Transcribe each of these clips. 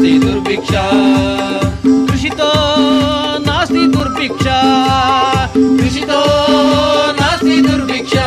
नास्ति दुर्भिक्षा कृषितो नास्ति दुर्भिक्षा कृषितो नास्ति दुर्भिक्षा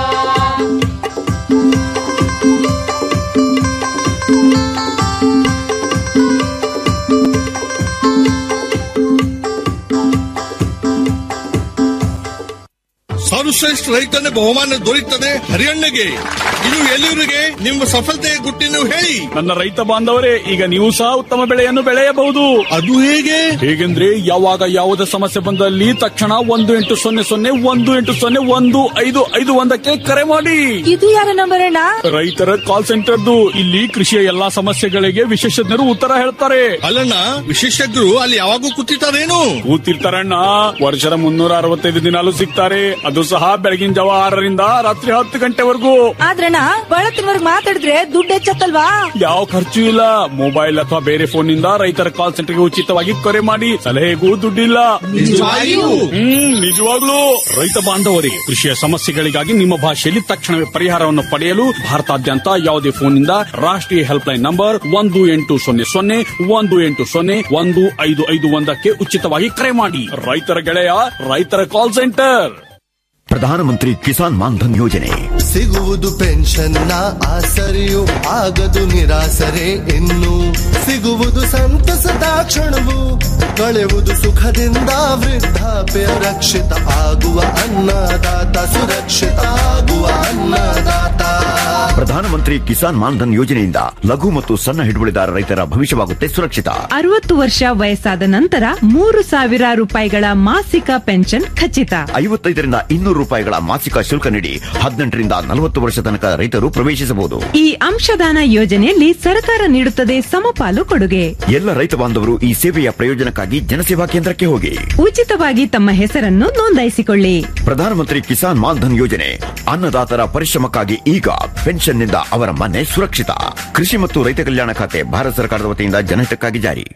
ಸರ್ವಶ್ರೇಷ್ಠ ರೈತನ ಬಹುಮಾನ ದೊರೆಯುತ್ತದೆ ಹರಿಯಣ್ಣಗೆ ಇದು ಎಲ್ಲಿವರಿಗೆ ನಿಮ್ಮ ಸಫಲತೆಯ ಗುಟ್ಟಿನ ಹೇಳಿ ನನ್ನ ರೈತ ಬಾಂಧವರೇ ಈಗ ನೀವು ಸಹ ಉತ್ತಮ ಬೆಳೆಯನ್ನು ಬೆಳೆಯಬಹುದು ಅದು ಹೇಗೆ ಹೇಗೆಂದ್ರೆ ಯಾವಾಗ ಯಾವುದೇ ಸಮಸ್ಯೆ ಬಂದಲ್ಲಿ ತಕ್ಷಣ ಒಂದು ಎಂಟು ಸೊನ್ನೆ ಸೊನ್ನೆ ಒಂದು ಎಂಟು ಸೊನ್ನೆ ಒಂದು ಐದು ಐದು ಒಂದಕ್ಕೆ ಕರೆ ಮಾಡಿ ಇದು ಯಾರ ನಂಬರ್ ಅಣ್ಣ ರೈತರ ಕಾಲ್ ಸೆಂಟರ್ದು ಇಲ್ಲಿ ಕೃಷಿಯ ಎಲ್ಲಾ ಸಮಸ್ಯೆಗಳಿಗೆ ವಿಶೇಷಜ್ಞರು ಉತ್ತರ ಹೇಳ್ತಾರೆ ಅಲ್ಲಣ್ಣ ವಿಶೇಷಜ್ಞರು ಅಲ್ಲಿ ಯಾವಾಗೂ ಕೂತಿರ್ತಾರೇನು ಕೂತಿರ್ತಾರಣ್ಣ ವರ್ಷದ ಮುನ್ನೂರ ಅರವತ್ತೈದು ದಿನಾಲು ಸಿಗ್ತಾರೆ ಅದು ಸಹ ಬೆಳಗಿನ ಜಾವ ಆರರಿಂದ ರಾತ್ರಿ ಹತ್ತು ಗಂಟೆವರೆಗೂ ಆದ್ರಣ್ಣ ಬಳತ್ತಿನವರ್ಗ್ ಮಾತಾಡಿದ್ರೆ ದುಡ್ಡು ಹೆಚ್ಚತ್ತಲ್ವಾ ಯಾವ ಖರ್ಚು ಇಲ್ಲ ಮೊಬೈಲ್ ಅಥವಾ ಬೇರೆ ಫೋನ್ ನಿಂದ ರೈತರ ಕಾಲ್ ಸೆಂಟರ್ಗೆ ಉಚಿತವಾಗಿ ಕರೆ ಮಾಡಿ ಸಲಹೆಗೂ ದುಡ್ಡಿಲ್ಲ ನಿಜವಾಗಿಯೂ? ಹ್ಮ್ ನಿಜವಾಗ್ಲೂ ರೈತ ಬಾಂಧವರಿಗೆ ಕೃಷಿಯ ಸಮಸ್ಯೆಗಳಿಗಾಗಿ ನಿಮ್ಮ ಭಾಷೆಯಲ್ಲಿ ತಕ್ಷಣವೇ ಪರಿಹಾರವನ್ನು ಪಡೆಯಲು ಭಾರತಾದ್ಯಂತ ಯಾವುದೇ ಫೋನ್ನಿಂದ ರಾಷ್ಟ್ರೀಯ ಹೆಲ್ಪ್ ಲೈನ್ ನಂಬರ್ ಒಂದು ಎಂಟು ಸೊನ್ನೆ ಸೊನ್ನೆ ಒಂದು ಎಂಟು ಸೊನ್ನೆ ಒಂದು ಐದು ಐದು ಒಂದಕ್ಕೆ ಉಚಿತವಾಗಿ ಕರೆ ಮಾಡಿ ರೈತರ ಗೆಳೆಯ ರೈತರ ಕಾಲ್ ಸೆಂಟರ್ ಪ್ರಧಾನಮಂತ್ರಿ ಕಿಸಾನ್ ಮಾನ್ಧನ್ ಯೋಜನೆ ಸಿಗುವುದು ಪೆನ್ಷನ್ನ ಆಸರೆಯು ಆಗದು ನಿರಾಸರೆ ಇನ್ನು ಸಿಗುವುದು ಸಂತಸದ ಕ್ಷಣವು ಕಳೆವುದು ಸುಖದಿಂದ ವೃದ್ಧಾಪ್ಯ ರಕ್ಷಿತ ಆಗುವ ಅನ್ನದಾತ ಸುರಕ್ಷಿತ ಆಗುವ ಅನ್ನದಾತ ಪ್ರಧಾನಮಂತ್ರಿ ಕಿಸಾನ್ ಮಾನ್ಧನ್ ಯೋಜನೆಯಿಂದ ಲಘು ಮತ್ತು ಸಣ್ಣ ಹಿಡುವಳಿದಾರ ರೈತರ ಭವಿಷ್ಯವಾಗುತ್ತೆ ಸುರಕ್ಷಿತ ಅರವತ್ತು ವರ್ಷ ವಯಸ್ಸಾದ ನಂತರ ಮೂರು ಸಾವಿರ ರೂಪಾಯಿಗಳ ಮಾಸಿಕ ಪೆನ್ಷನ್ ಖಚಿತ ಐವತ್ತೈದರಿಂದ ಇನ್ನೂರು ರೂಪಾಯಿಗಳ ಮಾಸಿಕ ಶುಲ್ಕ ನೀಡಿ ಹದಿನೆಂಟರಿಂದ ನಲವತ್ತು ವರ್ಷ ತನಕ ರೈತರು ಪ್ರವೇಶಿಸಬಹುದು ಈ ಅಂಶದಾನ ಯೋಜನೆಯಲ್ಲಿ ಸರ್ಕಾರ ನೀಡುತ್ತದೆ ಸಮಪಾಲು ಕೊಡುಗೆ ಎಲ್ಲ ರೈತ ಬಾಂಧವರು ಈ ಸೇವೆಯ ಪ್ರಯೋಜನಕ್ಕಾಗಿ ಜನಸೇವಾ ಕೇಂದ್ರಕ್ಕೆ ಹೋಗಿ ಉಚಿತವಾಗಿ ತಮ್ಮ ಹೆಸರನ್ನು ನೋಂದಾಯಿಸಿಕೊಳ್ಳಿ ಪ್ರಧಾನಮಂತ್ರಿ ಕಿಸಾನ್ ಮಾನ್ಧನ್ ಯೋಜನೆ ಅನ್ನದಾತರ ಪರಿಶ್ರಮಕ್ಕಾಗಿ ಈಗ ಪೆನ್ಷನ್ನಿಂದ ಅವರ ಮನೆ ಸುರಕ್ಷಿತ ಕೃಷಿ ಮತ್ತು ರೈತ ಕಲ್ಯಾಣ ಖಾತೆ ಭಾರತ ಸರ್ಕಾರದ ವತಿಯಿಂದ ಜನಹಿತಕ್ಕಾಗಿ ಜಾರಿ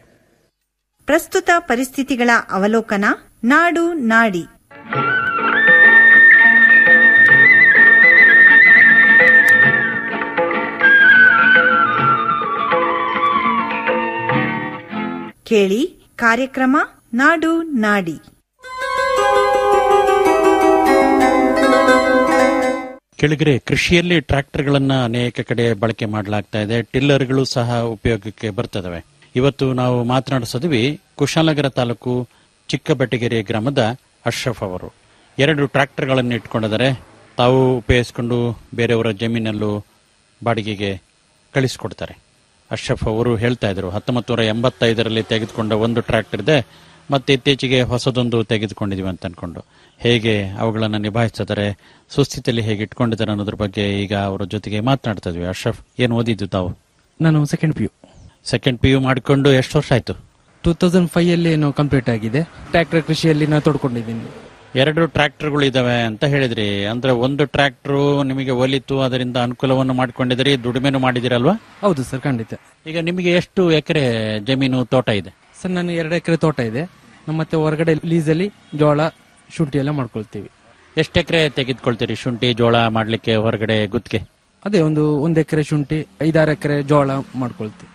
ಪ್ರಸ್ತುತ ಪರಿಸ್ಥಿತಿಗಳ ಅವಲೋಕನ ನಾಡು ನಾಡಿ ಕೇಳಿ ಕಾರ್ಯಕ್ರಮ ನಾಡು ನಾಡಿ ಕೆಳಗರೆ ಕೃಷಿಯಲ್ಲಿ ಟ್ರ್ಯಾಕ್ಟರ್ಗಳನ್ನ ಅನೇಕ ಕಡೆ ಬಳಕೆ ಮಾಡಲಾಗ್ತಾ ಇದೆ ಟಿಲ್ಲರ್ಗಳು ಸಹ ಉಪಯೋಗಕ್ಕೆ ಬರ್ತದವೆ ಇವತ್ತು ನಾವು ಮಾತನಾಡಿಸಿದ್ವಿ ಕುಶಾಲನಗರ ತಾಲೂಕು ಚಿಕ್ಕಬೆಟ್ಟಗೆರೆ ಗ್ರಾಮದ ಅಶ್ರಫ್ ಅವರು ಎರಡು ಟ್ರ್ಯಾಕ್ಟರ್ಗಳನ್ನು ಇಟ್ಕೊಂಡಿದ್ದಾರೆ ತಾವು ಉಪಯೋಗಿಸಿಕೊಂಡು ಬೇರೆಯವರ ಜಮೀನಲ್ಲೂ ಬಾಡಿಗೆಗೆ ಕಳಿಸ್ಕೊಡ್ತಾರೆ ಅಶ್ರಫ್ ಅವರು ಹೇಳ್ತಾ ಇದ್ರು ಹತ್ತೊಂಬತ್ತು ನೂರ ಎಂಬತ್ತೈದರಲ್ಲಿ ತೆಗೆದುಕೊಂಡ ಒಂದು ಟ್ರ್ಯಾಕ್ಟರ್ ಇದೆ ಮತ್ತೆ ಇತ್ತೀಚೆಗೆ ಹೊಸದೊಂದು ತೆಗೆದುಕೊಂಡಿದೀವಿ ಅಂತ ಅನ್ಕೊಂಡು ಹೇಗೆ ಅವುಗಳನ್ನು ನಿಭಾಯಿಸ್ತಿದ್ದಾರೆ ಸುಸ್ಥಿತಿಯಲ್ಲಿ ಹೇಗೆ ಇಟ್ಕೊಂಡಿದ್ದಾರೆ ಅನ್ನೋದ್ರ ಬಗ್ಗೆ ಈಗ ಅವರ ಜೊತೆಗೆ ಮಾತನಾಡ್ತಾ ಇದ್ವಿ ಅಶ್ರಫ್ ಏನು ಓದಿದ್ದು ತಾವು ನಾನು second P U second P U ಮಾಡಿಕೊಂಡು ಎಷ್ಟು ವರ್ಷ ಆಯ್ತು ಟೂ ತೌಸಂಡ್ ಫೈವ್ ಅಲ್ಲಿ ಏನೋ ಕಂಪ್ಲೀಟ್ ಆಗಿದೆ ಟ್ರ್ಯಾಕ್ಟರ್ ಕೃಷಿಯಲ್ಲಿ ನಾನು ತೊಡ್ಕೊಂಡಿದ್ದೀನಿ ಎರಡು ಟ್ರ್ಯಾಕ್ಟರ್ಗಳು ಇದಾವೆ ಅಂತ ಹೇಳಿದ್ರಿ ಅಂದ್ರೆ ಒಂದು ಟ್ರ್ಯಾಕ್ಟರ್ ನಿಮಗೆ ಒಲಿತು ಅದರಿಂದ ಅನುಕೂಲವನ್ನು ಮಾಡ್ಕೊಂಡಿದ್ರಿ ದುಡಿಮೆನು ಮಾಡಿದಿರಲ್ವಾ ಹೌದು ಸರ್ ಖಂಡಿತ ಈಗ ನಿಮಗೆ ಎಷ್ಟು ಎಕರೆ ಜಮೀನು ತೋಟ ಇದೆ ಸರ್ ನಾನು ಎರಡು ಎಕರೆ ತೋಟ ಇದೆ ನಮ್ಮ ಮತ್ತೆ ಹೊರಗಡೆ ಲೀಸಲ್ಲಿ ಜೋಳ ಶುಂಠಿ ಎಲ್ಲ ಮಾಡ್ಕೊಳ್ತೀವಿ ಎಷ್ಟು ಎಕರೆ ತೆಗೆದುಕೊಳ್ತೀರಿ ಶುಂಠಿ ಜೋಳ ಮಾಡ್ಲಿಕ್ಕೆ ಹೊರಗಡೆ ಗುತ್ತಿಗೆ ಅದೇ ಒಂದು ಒಂದು ಎಕರೆ ಶುಂಠಿ ಐದಾರು ಎಕರೆ ಜೋಳ ಮಾಡ್ಕೊಳ್ತೀವಿ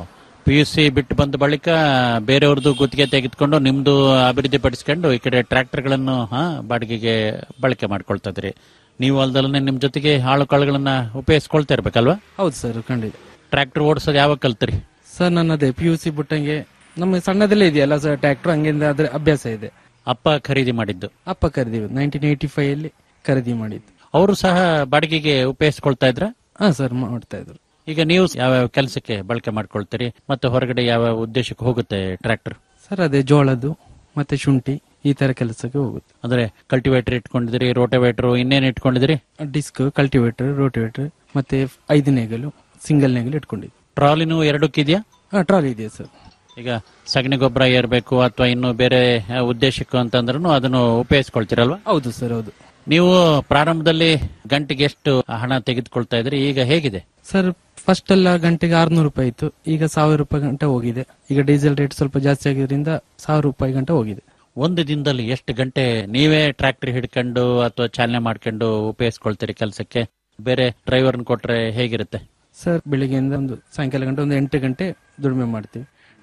ಪಿ ಯು ಸಿ ಬಿಟ್ಟು ಬಂದ ಬಳಿಕ ಬೇರೆಯವ್ರದ್ದು ಗುತ್ತಿಗೆ ತೆಗೆದುಕೊಂಡು ನಿಮ್ದು ಅಭಿವೃದ್ಧಿ ಪಡಿಸ್ಕೊಂಡು ಈ ಕಡೆ ಟ್ರ್ಯಾಕ್ಟರ್ಗಳನ್ನು ಹಾ ಬಾಡಿಗೆಗೆ ಬಳಕೆ ಮಾಡ್ಕೊಳ್ತಾ ಇದ್ರಿ ನೀವು ಅಲ್ದಲ್ಲೇ ನಿಮ್ ಜೊತೆಗೆ ಹಾಳು ಕಾಳುಗಳನ್ನ ಉಪಯೋಗಿಸ್ಕೊಳ್ತಾ ಇರ್ಬೇಕಲ್ವಾ ಹೌದು ಸರ್ ಖಂಡಿತ ಟ್ರ್ಯಾಕ್ಟರ್ ಓಡಿಸೋದು ಯಾವಾಗ ಕಲ್ತ್ರಿ ಸರ್ ನಾನು ಅದೇ ಪಿ ಯು ಸಿ ಬಿಟ್ಟಂಗೆ ನಮ್ಮ ಸಣ್ಣದಲ್ಲೇ ಇದೆಯಲ್ಲ ಸರ್ ಟ್ರ್ಯಾಕ್ಟರ್ ಹಂಗಿಂದ ಅದ್ರ ಅಭ್ಯಾಸ ಇದೆ ಅಪ್ಪ ಖರೀದಿ ಮಾಡಿದ್ದು ಅಪ್ಪ ಖರೀದಿ ನೈನ್ಟೀನ್ ಏಯ್ಟಿ ಫೈವ್ ಅಲ್ಲಿ ಖರೀದಿ ಮಾಡಿದ್ದು ಅವರು ಸಹ ಬಾಡಿಗೆಗೆ ಉಪಯೋಗಿಸ್ಕೊಳ್ತಾ ಇದ್ರ ಹಾ ಸರ್ ಮಾಡ್ತಾ ಇದ್ರು ಈಗ ನೀವು ಯಾವ್ಯಾವ ಕೆಲಸಕ್ಕೆ ಬಳಕೆ ಮಾಡ್ಕೊಳ್ತೀರಿ ಮತ್ತೆ ಹೊರಗಡೆ ಯಾವ ಉದ್ದೇಶಕ್ಕೆ ಹೋಗುತ್ತೆ ಟ್ರ್ಯಾಕ್ಟರ್ ಸರ್ ಅದೇ ಜೋಳದ್ದು ಮತ್ತೆ ಶುಂಠಿ ಈ ತರ ಕೆಲಸಕ್ಕೆ ಹೋಗುತ್ತೆ ಅಂದ್ರೆ ಕಲ್ಟಿವೇಟರ್ ಇಟ್ಕೊಂಡಿದ್ರಿ ರೋಟೋವೇಟರ್ ಇನ್ನೇನ್ ಇಟ್ಕೊಂಡಿದ್ರಿ ಡಿಸ್ಕ್ ಕಲ್ಟಿವೇಟರ್ ರೋಟಿವೇಟರ್ ಮತ್ತೆ ಐದು ನೇಗಲು ಸಿಂಗಲ್ ನೇಗಲು ಇಟ್ಕೊಂಡಿದ್ವಿ ಟ್ರಾಲಿನೂ ಎರಡಕ್ಕಿದೆಯಾ ಹಾ ಟ್ರಾಲಿ ಇದೆ ಸರ್ ಈಗ ಸಗಣಿ ಗೊಬ್ಬರ ಏರ್ಬೇಕು ಅಥವಾ ಇನ್ನು ಬೇರೆ ಆ, ಉದ್ದೇಶಕ್ಕೂ ಅಂತಂದ್ರೂ ಅದನ್ನು ಉಪಯೋಗಿಸ್ಕೊಳ್ತೀರಲ್ವಾ ಹೌದು ಸರ್ ಹೌದು ನೀವು ಪ್ರಾರಂಭದಲ್ಲಿ ಗಂಟೆಗೆ ಎಷ್ಟು ಹಣ ತೆಗೆದುಕೊಳ್ತಾ ಇದ್ರಿ ಈಗ ಹೇಗಿದೆ ಸರ್ ಫಸ್ಟ್ ಎಲ್ಲ ಗಂಟೆಗೆ ಆರ್ನೂರು ರೂಪಾಯಿ ಇತ್ತು ಈಗ ಸಾವಿರ ರೂಪಾಯಿ ಗಂಟೆ ಹೋಗಿದೆ ಈಗ ಡೀಸೆಲ್ ರೇಟ್ ಸ್ವಲ್ಪ ಜಾಸ್ತಿ ಆಗಿದ್ರಿಂದ ಸಾವಿರ ರೂಪಾಯಿ ಗಂಟೆ ಹೋಗಿದೆ ಒಂದು ದಿನದಲ್ಲಿ ಎಷ್ಟು ಗಂಟೆ ನೀವೇ ಟ್ರ್ಯಾಕ್ಟರ್ ಹಿಡ್ಕೊಂಡು ಅಥವಾ ಚಾಲನೆ ಮಾಡ್ಕೊಂಡು ಉಪಯೋಗಿಸ್ಕೊಳ್ತೀರಿ ಕೆಲಸಕ್ಕೆ ಬೇರೆ ಡ್ರೈವರ್ನ ಕೊಟ್ರೆ ಹೇಗಿರುತ್ತೆ ಸರ್ ಬೆಳಿಗ್ಗೆಯಿಂದ ಒಂದು ಸಾಯಂಕಾಲ ಗಂಟೆ ಒಂದು ಎಂಟು ಗಂಟೆ ದುಡಿಮೆ ಮಾಡ್ತೀವಿ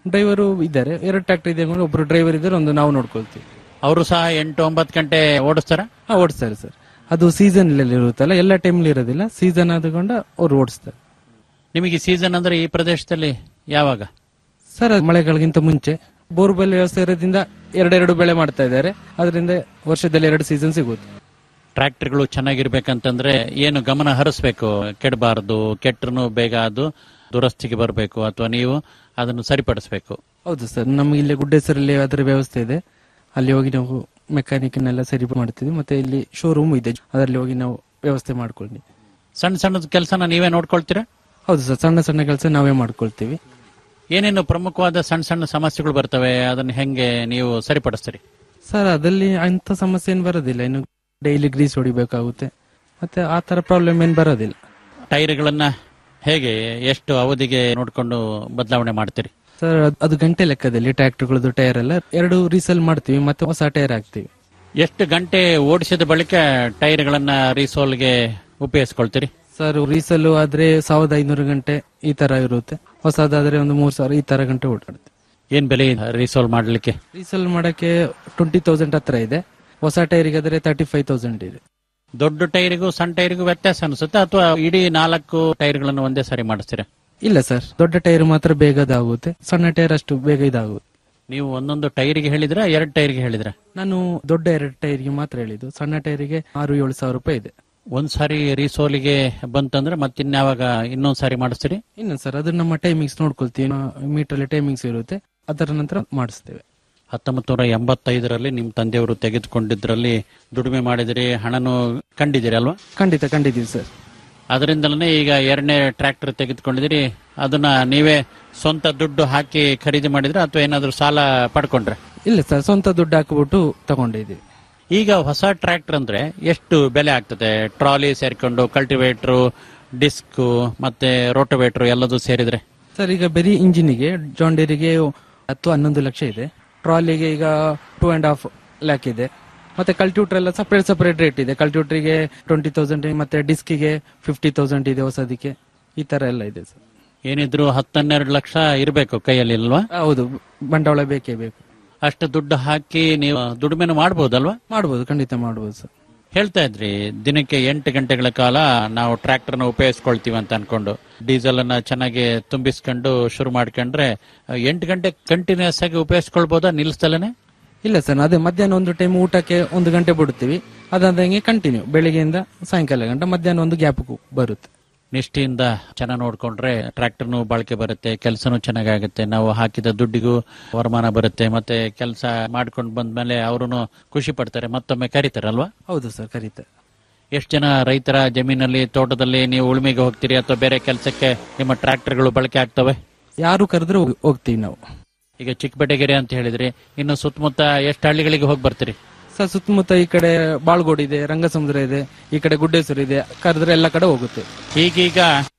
ಡ್ರೈವರು ಇದ್ದಾರೆ ಎರಡು ಟ್ರ್ಯಾಕ್ಟರ್ ಇದೆ ಅಂದ್ರೆ ಒಬ್ರು ಡ್ರೈವರ್ ಇದ್ದಾರೆ ಒಂದು ನಾವು ನೋಡ್ಕೊಳ್ತೀವಿ ಅವರು ಸಹ ಎಂಟು ಒಂಬತ್ತು ಗಂಟೆ ಓಡಿಸ್ತಾರ ಹಾ ಓಡಿಸ್ತಾರೆ ಸರ್ ಅದು ಸೀಸನ್ ಇರುತ್ತಲ್ಲ ಎಲ್ಲ ಟೈಮ್ಲಿ ಇರೋದಿಲ್ಲ ಸೀಸನ್ ಆದಕೊಂಡ ಅವ್ರು ಓಡಿಸ್ತಾರೆ ನಿಮಗೆ ಸೀಸನ್ ಅಂದ್ರೆ ಈ ಪ್ರದೇಶದಲ್ಲಿ ಯಾವಾಗ ಸರ್ ಅದು ಮಳೆಗಳಿಗಿಂತ ಮುಂಚೆ ಬೋರ್ವೆಲ್ ವ್ಯವಸ್ಥೆ ಇರೋದ್ರಿಂದ ಎರಡೆರಡು ಬೆಳೆ ಮಾಡ್ತಾ ಇದ್ದಾರೆ ಅದರಿಂದ ವರ್ಷದಲ್ಲಿ ಎರಡು ಸೀಸನ್ ಸಿಗುತ್ತೆ ಟ್ರ್ಯಾಕ್ಟರ್ಗಳು ಚೆನ್ನಾಗಿರ್ಬೇಕಂತಂದ್ರೆ ಏನು ಗಮನ ಹರಿಸ್ಬೇಕು ಕೆಡಬಾರದು ಕೆಟ್ಟರು ಬೇಗ ಅದು ದುರಸ್ತಿಗೆ ಬರಬೇಕು ಅಥವಾ ನೀವು ಅದನ್ನು ಸರಿಪಡಿಸಬೇಕು ಹೌದು ಸರ್ ನಮ್ಗೆ ಇಲ್ಲಿ ಗುಡ್ಡೇಸರಲ್ಲಿ ಅದರ ವ್ಯವಸ್ಥೆ ಇದೆ ಅಲ್ಲಿ ಹೋಗಿ ನಾವು ಮೆಕ್ಯಾನಿಕ್ನೆಲ್ಲ ಸರಿ ಮಾಡ್ತೀವಿ ಮತ್ತೆ ಇಲ್ಲಿ ಶೋರೂಮ್ ಇದೆ ಅದರಲ್ಲಿ ಹೋಗಿ ನಾವು ವ್ಯವಸ್ಥೆ ಮಾಡ್ಕೊಂಡು ಸಣ್ಣ ಸಣ್ಣದ ಕೆಲಸನ ನೀವೇ ನೋಡ್ಕೊಳ್ತೀರಾ ಹೌದು ಸರ್ ಸಣ್ಣ ಸಣ್ಣ ಕೆಲಸ ನಾವೇ ಮಾಡ್ಕೊಳ್ತೀವಿ ಏನೇನು ಪ್ರಮುಖವಾದ ಸಣ್ಣ ಸಣ್ಣ ಸಮಸ್ಯೆಗಳು ಬರ್ತವೆ ಅದನ್ನ ಹೆಂಗೆ ನೀವು ಸರಿಪಡಿಸ್ತೀರಿ ಸರ್ ಅದಲ್ಲಿ ಅಂತ ಸಮಸ್ಯೆ ಏನು ಬರೋದಿಲ್ಲ ಇನ್ನು ಡೈಲಿ ಗ್ರೀಸ್ ಹೊಡಿಬೇಕಾಗುತ್ತೆ ಮತ್ತೆ ಆ ತರ ಪ್ರಾಬ್ಲಮ್ ಏನು ಬರೋದಿಲ್ಲ ಟೈರ್ಗಳನ್ನ ಹೇಗೆ ಎಷ್ಟು ಅವಧಿಗೆ ನೋಡ್ಕೊಂಡು ಬದಲಾವಣೆ ಮಾಡ್ತೀರಿ ಸರ್ ಅದ್- ಅದು ಗಂಟೆ ಲೆಕ್ಕದಲ್ಲಿ ಟ್ರ್ಯಾಕ್ಟರ್ಗಳದ್ದು ಟೈರ್ ಎಲ್ಲ ಎರಡು ರೀಸೆಲ್ ಮಾಡ್ತೀವಿ ಮತ್ತೆ ಹೊಸ ಟೈರ್ ಹಾಕ್ತೀವಿ ಎಷ್ಟು ಗಂಟೆ ಓಡಿಸಿದ ಬಳಿಕ ಟೈರ್ಗಳನ್ನ ರೀಸೋಲ್ಗೆ ಉಪಯೋಗಿಸ್ಕೊಳ್ತೀರಿ ಸರ್ ರೀಸೆಲ್ ಆದ್ರೆ ಸಾವಿರದ ಐನೂರು ಗಂಟೆ ಈ ತರ ಇರುತ್ತೆ ಹೊಸದಾದ್ರೆ ಒಂದು ಮೂರ್ ಸಾವಿರ ಈ ತರ ಗಂಟೆ ಓಡಾಡುತ್ತೆ ಏನ್ ಬೆಲೆ ರೀಸೋಲ್ ಮಾಡ್ಲಿಕ್ಕೆ ರೀಸೆಲ್ ಮಾಡಕ್ಕೆ ಟ್ವೆಂಟಿ ತೌಸಂಡ್ ಹತ್ರ ಇದೆ ಹೊಸ ಟೈರಿಗೆ ಆದ್ರೆ ತರ್ಟಿ ಫೈವ್ ತೌಸಂಡ್ ಇದೆ ದೊಡ್ಡ ಟೈರಿಗೂ ಸಣ್ಣ ಟೈರಿಗೂ ವ್ಯತ್ಯಾಸ ಅನಿಸುತ್ತೆ ಅಥವಾ ಇಡೀ ನಾಲ್ಕು ಟೈರ್ಗಳನ್ನು ಒಂದೇ ಸಾರಿ ಮಾಡಿಸ್ತೀರಾ ಇಲ್ಲ ಸರ್ ದೊಡ್ಡ ಟೈರ್ ಮಾತ್ರ ಬೇಗ ಇದಾಗುತ್ತೆ ಸಣ್ಣ ಟೈರ್ ಅಷ್ಟು ಬೇಗ ಇದಾಗುತ್ತೆ ನೀವು ಒಂದೊಂದು ಟೈರಿಗೆ ಹೇಳಿದ್ರ ಎರಡು ಟೈರ್ಗೆ ಹೇಳಿದ್ರ ನಾನು ದೊಡ್ಡ ಎರಡು ಟೈರ್ಗೆ ಮಾತ್ರ ಹೇಳಿದ್ದು ಸಣ್ಣ ಟೈರಿಗೆ ಆರು ಏಳು ಸಾವಿರ ರೂಪಾಯಿ ಇದೆ ಒಂದ್ ಸಾರಿ ರೀಸೋಲಿಗೆ ಬಂತಂದ್ರೆ ಮತ್ತಿನ್ಯಾವಾಗ ಇನ್ನೊಂದ್ ಸಾರಿ ಮಾಡಿಸ್ತೀರಿ ಇನ್ನು ಸರ್ ಅದು ನಮ್ಮ ಟೈಮಿಂಗ್ಸ್ ನೋಡ್ಕೊಳ್ತೀವಿ ಮೀಟರ್ ಅಲ್ಲಿ ಟೈಮಿಂಗ್ಸ್ ಇರುತ್ತೆ ಅದರ ನಂತರ ಮಾಡಿಸ್ತೇವೆ ಹತ್ತೊಂಬತ್ತು ನೂರ ಎಂಬತ್ತೈದರಲ್ಲಿ ನಿಮ್ ತಂದೆಯವರು ತೆಗೆದುಕೊಂಡಿದ್ರಲ್ಲಿ ದುಡಿಮೆ ಮಾಡಿದಿರಿ ಹಣನು ಕಂಡಿದ್ದೀರಿ ಅಲ್ವಾ ಖಂಡಿತ ಖಂಡಿತೀವಿ ಸರ್ ಅದರಿಂದಲೇ ಈಗ ಎರಡನೇ ಟ್ರ್ಯಾಕ್ಟರ್ ತೆಗೆದುಕೊಂಡಿದ್ದೀರಿ ಅದನ್ನ ನೀವೇ ಸ್ವಂತ ದುಡ್ಡು ಹಾಕಿ ಖರೀದಿ ಮಾಡಿದ್ರೆ ಅಥವಾ ಏನಾದ್ರು ಸಾಲ ಪಡ್ಕೊಂಡ್ರೆ ಇಲ್ಲ ಸರ್ ಸ್ವಂತ ದುಡ್ಡು ಹಾಕಿಬಿಟ್ಟು ತಗೊಂಡಿದ್ದೀವಿ ಈಗ ಹೊಸ ಟ್ರ್ಯಾಕ್ಟರ್ ಅಂದ್ರೆ ಎಷ್ಟು ಬೆಲೆ ಆಗ್ತದೆ ಟ್ರಾಲಿ ಸೇರ್ಕೊಂಡು ಕಲ್ಟಿವೇಟ್ರು ಡಿಸ್ಕ್ ಮತ್ತೆ ರೋಟೋವೇಟ್ರು ಎಲ್ಲದೂ ಸೇರಿದ್ರೆ ಸರ್ ಈಗ ಬರೀ ಇಂಜಿನಿಗೆ ಜಾಂಡೇರಿಗೆ ಹತ್ತು ಹನ್ನೊಂದು ಲಕ್ಷ ಇದೆ ಟ್ರಾಲಿಗೆ ಈಗ ಟೂ ಅಂಡ್ ಹಾಫ್ ಲ್ಯಾಕ್ ಇದೆ ಮತ್ತೆ ಕಲ್ಟ್ಯೂಟರ್ ಎಲ್ಲ ಸಪರೇಟ್ ಸಪರೇಟ್ ರೇಟ್ ಇದೆ ಕಲ್ಟ್ಯೂಟ್ರಿಗೆ ಟ್ವೆಂಟಿ ತೌಸಂಡ್ ಮತ್ತೆ ಡಿಸ್ಕಿಗೆ ಫಿಫ್ಟಿ ತೌಸಂಡ್ ಇದೆ ಹೊಸದಕ್ಕೆ ಈ ತರ ಎಲ್ಲ ಇದೆ ಸರ್ ಏನಿದ್ರು ಹತ್ತನ್ನೆರಡು ಲಕ್ಷ ಇರಬೇಕು ಕೈಯಲ್ಲಿ ಅಲ್ವಾ ಹೌದು ಬಂಡವಾಳ ಬೇಕೇ ಬೇಕು ಅಷ್ಟು ದುಡ್ಡು ಹಾಕಿ ನೀವು ದುಡಿಮೆನು ಮಾಡ್ಬೋದಲ್ವಾ ಮಾಡ್ಬೋದು ಖಂಡಿತ ಮಾಡ್ಬೋದು ಸರ್ ಹೇಳ್ತಾ ಇದ್ರಿ ದಿನಕ್ಕೆ ಎಂಟು ಗಂಟೆಗಳ ಕಾಲ ನಾವು ಟ್ರ್ಯಾಕ್ಟರ್ ನ ಉಪಯೋಗಿಸ್ಕೊಳ್ತೀವಿ ಅಂತ ಅನ್ಕೊಂಡು ಡೀಸೆಲ್ ಅನ್ನ ಚೆನ್ನಾಗಿ ತುಂಬಿಸ್ಕೊಂಡು ಶುರು ಮಾಡ್ಕೊಂಡ್ರೆ ಎಂಟು ಗಂಟೆ ಕಂಟಿನ್ಯೂಸ್ ಆಗಿ ಉಪಯೋಗಿಸ್ಕೊಳ್ಬೋದಾ ನಿಲ್ಲಿಸ್ತಲೇನೆ ಇಲ್ಲ ಸರ್ ಅದೇ ಮಧ್ಯಾಹ್ನ ಒಂದು ಟೈಮ್ ಊಟಕ್ಕೆ ಒಂದು ಗಂಟೆ ಬಿಡುತ್ತೀವಿ ಅದಾದಂಗೆ ಕಂಟಿನ್ಯೂ ಬೆಳಿಗ್ಗೆಯಿಂದ ಸಾಯಂಕಾಲ ಗಂಟೆ ಮಧ್ಯಾಹ್ನ ಒಂದು ಗ್ಯಾಪ್ ಬರುತ್ತೆ ನಿಷ್ಠೆಯಿಂದ ಚೆನ್ನಾಗಿ ನೋಡ್ಕೊಂಡ್ರೆ ಟ್ರ್ಯಾಕ್ಟರ್ನು ಬಾಳಿಕೆ ಬರುತ್ತೆ ಕೆಲಸನೂ ಚೆನ್ನಾಗಾಗುತ್ತೆ ನಾವು ಹಾಕಿದ ದುಡ್ಡಿಗೂ ವರಮಾನ ಬರುತ್ತೆ ಮತ್ತೆ ಕೆಲಸ ಮಾಡ್ಕೊಂಡು ಬಂದ್ಮೇಲೆ ಅವರು ಖುಷಿ ಪಡ್ತಾರೆ ಮತ್ತೊಮ್ಮೆ ಕರೀತಾರಲ್ವಾ ಹೌದು ಸರ್ ಕರೀತಾರೆ ಎಷ್ಟು ಜನ ರೈತರ ಜಮೀನಲ್ಲಿ ತೋಟದಲ್ಲಿ ನೀವು ಉಳುಮೆಗೆ ಹೋಗ್ತೀರಿ ಅಥವಾ ಬೇರೆ ಕೆಲಸಕ್ಕೆ ನಿಮ್ಮ ಟ್ರ್ಯಾಕ್ಟರ್ಗಳು ಬಳಕೆ ಆಗ್ತವೆ ಯಾರು ಕರೆದ್ರೆ ಹೋಗ್- ಹೋಗ್ತೀವಿ ನಾವು ಈಗ ಚಿಕ್ಕಬೆಟಗೆರೆ ಅಂತ ಹೇಳಿದ್ರಿ ಇನ್ನು ಸುತ್ತಮುತ್ತ ಎಷ್ಟು ಹಳ್ಳಿಗಳಿಗೆ ಹೋಗಿ ಬರ್ತೀರಿ ಸರ್ ಸುತ್ತಮುತ್ತ ಈ ಕಡೆ ಬಾಳ್ಗೋಡ್ ಇದೆ ರಂಗಸಮುದ್ರ ಇದೆ ಈ ಕಡೆ ಗುಡ್ಡೇಶ್ವರ ಇದೆ ಕರೆದ್ರೆ ಎಲ್ಲ ಕಡೆ ಹೋಗುತ್ತೆ ಈಗೀಗ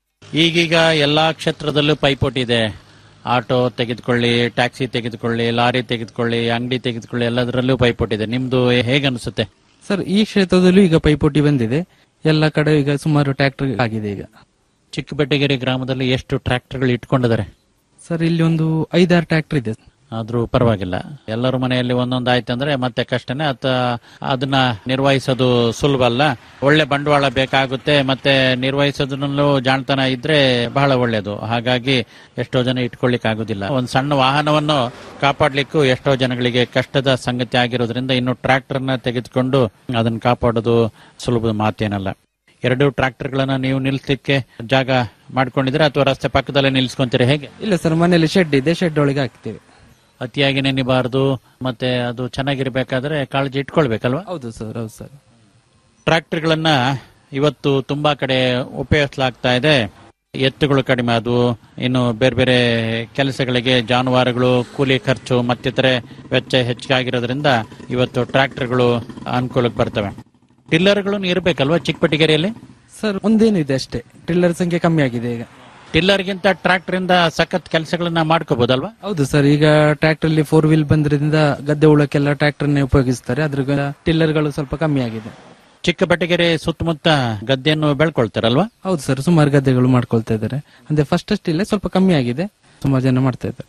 ಈಗೀಗ ಎಲ್ಲಾ ಕ್ಷೇತ್ರದಲ್ಲೂ ಪೈಪೋಟಿ ಇದೆ ಆಟೋ ತೆಗೆದುಕೊಳ್ಳಿ ಟ್ಯಾಕ್ಸಿ ತೆಗೆದುಕೊಳ್ಳಿ ಲಾರಿ ತೆಗೆದುಕೊಳ್ಳಿ ಅಂಗಡಿ ತೆಗೆದುಕೊಳ್ಳಿ ಎಲ್ಲದರಲ್ಲೂ ಪೈಪೋಟಿ ಇದೆ ನಿಮ್ದು ಹೇಗೆ ಅನಿಸುತ್ತೆ ಸರ್ ಈ ಕ್ಷೇತ್ರದಲ್ಲೂ ಈಗ ಪೈಪೋಟಿ ಬಂದಿದೆ ಎಲ್ಲ ಕಡೆ ಈಗ ಸುಮಾರು ಟ್ರ್ಯಾಕ್ಟರ್ ಆಗಿದೆ ಈಗ ಚಿಕ್ಕಬೆಟ್ಟಗೆರೆ ಗ್ರಾಮದಲ್ಲಿ ಎಷ್ಟು ಟ್ರ್ಯಾಕ್ಟರ್ಗಳು ಇಟ್ಕೊಂಡಿದ್ದಾರೆ ಸರ್ ಇಲ್ಲಿ ಒಂದು ಐದಾರು ಟ್ರ್ಯಾಕ್ಟರ್ ಇದೆ ಆದ್ರೂ ಪರವಾಗಿಲ್ಲ ಎಲ್ಲರ ಮನೆಯಲ್ಲಿ ಒಂದೊಂದು ಆಯ್ತಂದ್ರೆ ಮತ್ತೆ ಕಷ್ಟನೇ ಅಥವಾ ಅದನ್ನ ನಿರ್ವಹಿಸೋದು ಸುಲಭ ಅಲ್ಲ ಒಳ್ಳೆ ಬಂಡವಾಳ ಬೇಕಾಗುತ್ತೆ ಮತ್ತೆ ನಿರ್ವಹಿಸೋದ್ರಲ್ಲೂ ಜಾಣತನ ಇದ್ರೆ ಬಹಳ ಒಳ್ಳೇದು ಹಾಗಾಗಿ ಎಷ್ಟೋ ಜನ ಇಟ್ಕೊಳ್ಳಿಕ್ ಆಗುದಿಲ್ಲ ಒಂದ್ ಸಣ್ಣ ವಾಹನವನ್ನು ಕಾಪಾಡ್ಲಿಕ್ಕೂ ಎಷ್ಟೋ ಜನಗಳಿಗೆ ಕಷ್ಟದ ಸಂಗತಿ ಆಗಿರೋದ್ರಿಂದ ಇನ್ನು ಟ್ರ್ಯಾಕ್ಟರ್ ನ ತೆಗೆದುಕೊಂಡು ಅದನ್ನ ಕಾಪಾಡೋದು ಸುಲಭದ ಮಾತೇನಲ್ಲ ಎರಡು ಟ್ರ್ಯಾಕ್ಟರ್ಗಳನ್ನ ನೀವು ನಿಲ್ಸಲಿಕ್ಕೆ ಜಾಗ ಮಾಡ್ಕೊಂಡಿದ್ರೆ ಅಥವಾ ರಸ್ತೆ ಪಕ್ಕದಲ್ಲೇ ನಿಲ್ಸ್ಕೊಂತೀರಿ ಹೇಗೆ ಇಲ್ಲ ಸರ್ ಮನೆಯಲ್ಲಿ ಶೆಡ್ ಇದೆ ಶೆಡ್ ಒಳಗೆ ಹಾಕ್ತೇವೆ ಅತಿಯಾಗಿ ನೆನಿಬಾರದು ಮತ್ತೆ ಅದು ಚೆನ್ನಾಗಿರ್ಬೇಕಾದ್ರೆ ಕಾಳಜಿ ಇಟ್ಕೊಳ್ಬೇಕಲ್ವಾ ಹೌದು ಸರ್ ಹೌದು ಸರ್ ಟ್ರ್ಯಾಕ್ಟರ್ಗಳನ್ನ ಇವತ್ತು ತುಂಬಾ ಕಡೆ ಉಪಯೋಗಿಸಲಾಗ್ತಾ ಇದೆ ಎತ್ತುಗಳು ಕಡಿಮೆ ಅದು ಇನ್ನು ಬೇರೆ ಬೇರೆ ಕೆಲಸಗಳಿಗೆ ಜಾನುವಾರುಗಳು ಕೂಲಿ ಖರ್ಚು ಮತ್ತಿತರೆ ವೆಚ್ಚ ಹೆಚ್ಚಾಗಿರೋದ್ರಿಂದ ಇವತ್ತು ಟ್ರ್ಯಾಕ್ಟರ್ಗಳು ಅನುಕೂಲಕ್ಕೆ ಬರ್ತವೆ ಟಿಲ್ಲರ್ಗಳು ಇರಬೇಕಲ್ವಾ ಚಿಕ್ಕಪಟ್ಟಿಗೆರೆಯಲ್ಲಿ ಸರ್ ಒಂದೇನು ಇದೆ ಅಷ್ಟೇ ಟಿಲ್ಲರ್ ಸಂಖ್ಯೆ ಕಮ್ಮಿ ಆಗಿದೆ ಈಗ ಟಿಲ್ಲರ್ಗಿಂತ ಟ್ರ್ಯಾಕ್ಟರ್ ಇಂದ ಸಖತ್ ಕೆಲಸಗಳನ್ನ ಮಾಡ್ಕೋಬಹುದಲ್ವಾ ಹೌದು ಸರ್ ಈಗ ಟ್ರ್ಯಾಕ್ಟರ್ ಅಲ್ಲಿ ಫೋರ್ ವೀಲ್ ಬಂದ್ರಿಂದ ಗದ್ದೆ ಉಳಕ್ಕೆಲ್ಲ ಟ್ರ್ಯಾಕ್ಟರ್ ಉಪಯೋಗಿಸ್ತಾರೆ ಅದ್ರ ಟಿಲ್ಲರ್ಗಳು ಸ್ವಲ್ಪ ಕಮ್ಮಿ ಆಗಿದೆ ಚಿಕ್ಕಬೆಟ್ಟಗೆರೆ ಸುತ್ತಮುತ್ತ ಗದ್ದೆಯನ್ನು ಬೆಳ್ಕೊಳ್ತಾರಲ್ವಾ ಹೌದು ಸರ್ ಸುಮಾರು ಗದ್ದೆಗಳು ಮಾಡ್ಕೊಳ್ತಾ ಇದ್ದಾರೆ ಅಂದ್ರೆ ಫಸ್ಟ್ ಅಷ್ಟಿಲ್ಲ ಸ್ವಲ್ಪ ಕಮ್ಮಿ ಆಗಿದೆ ಸುಮಾರು ಜನ ಮಾಡ್ತಾ ಇದ್ದಾರೆ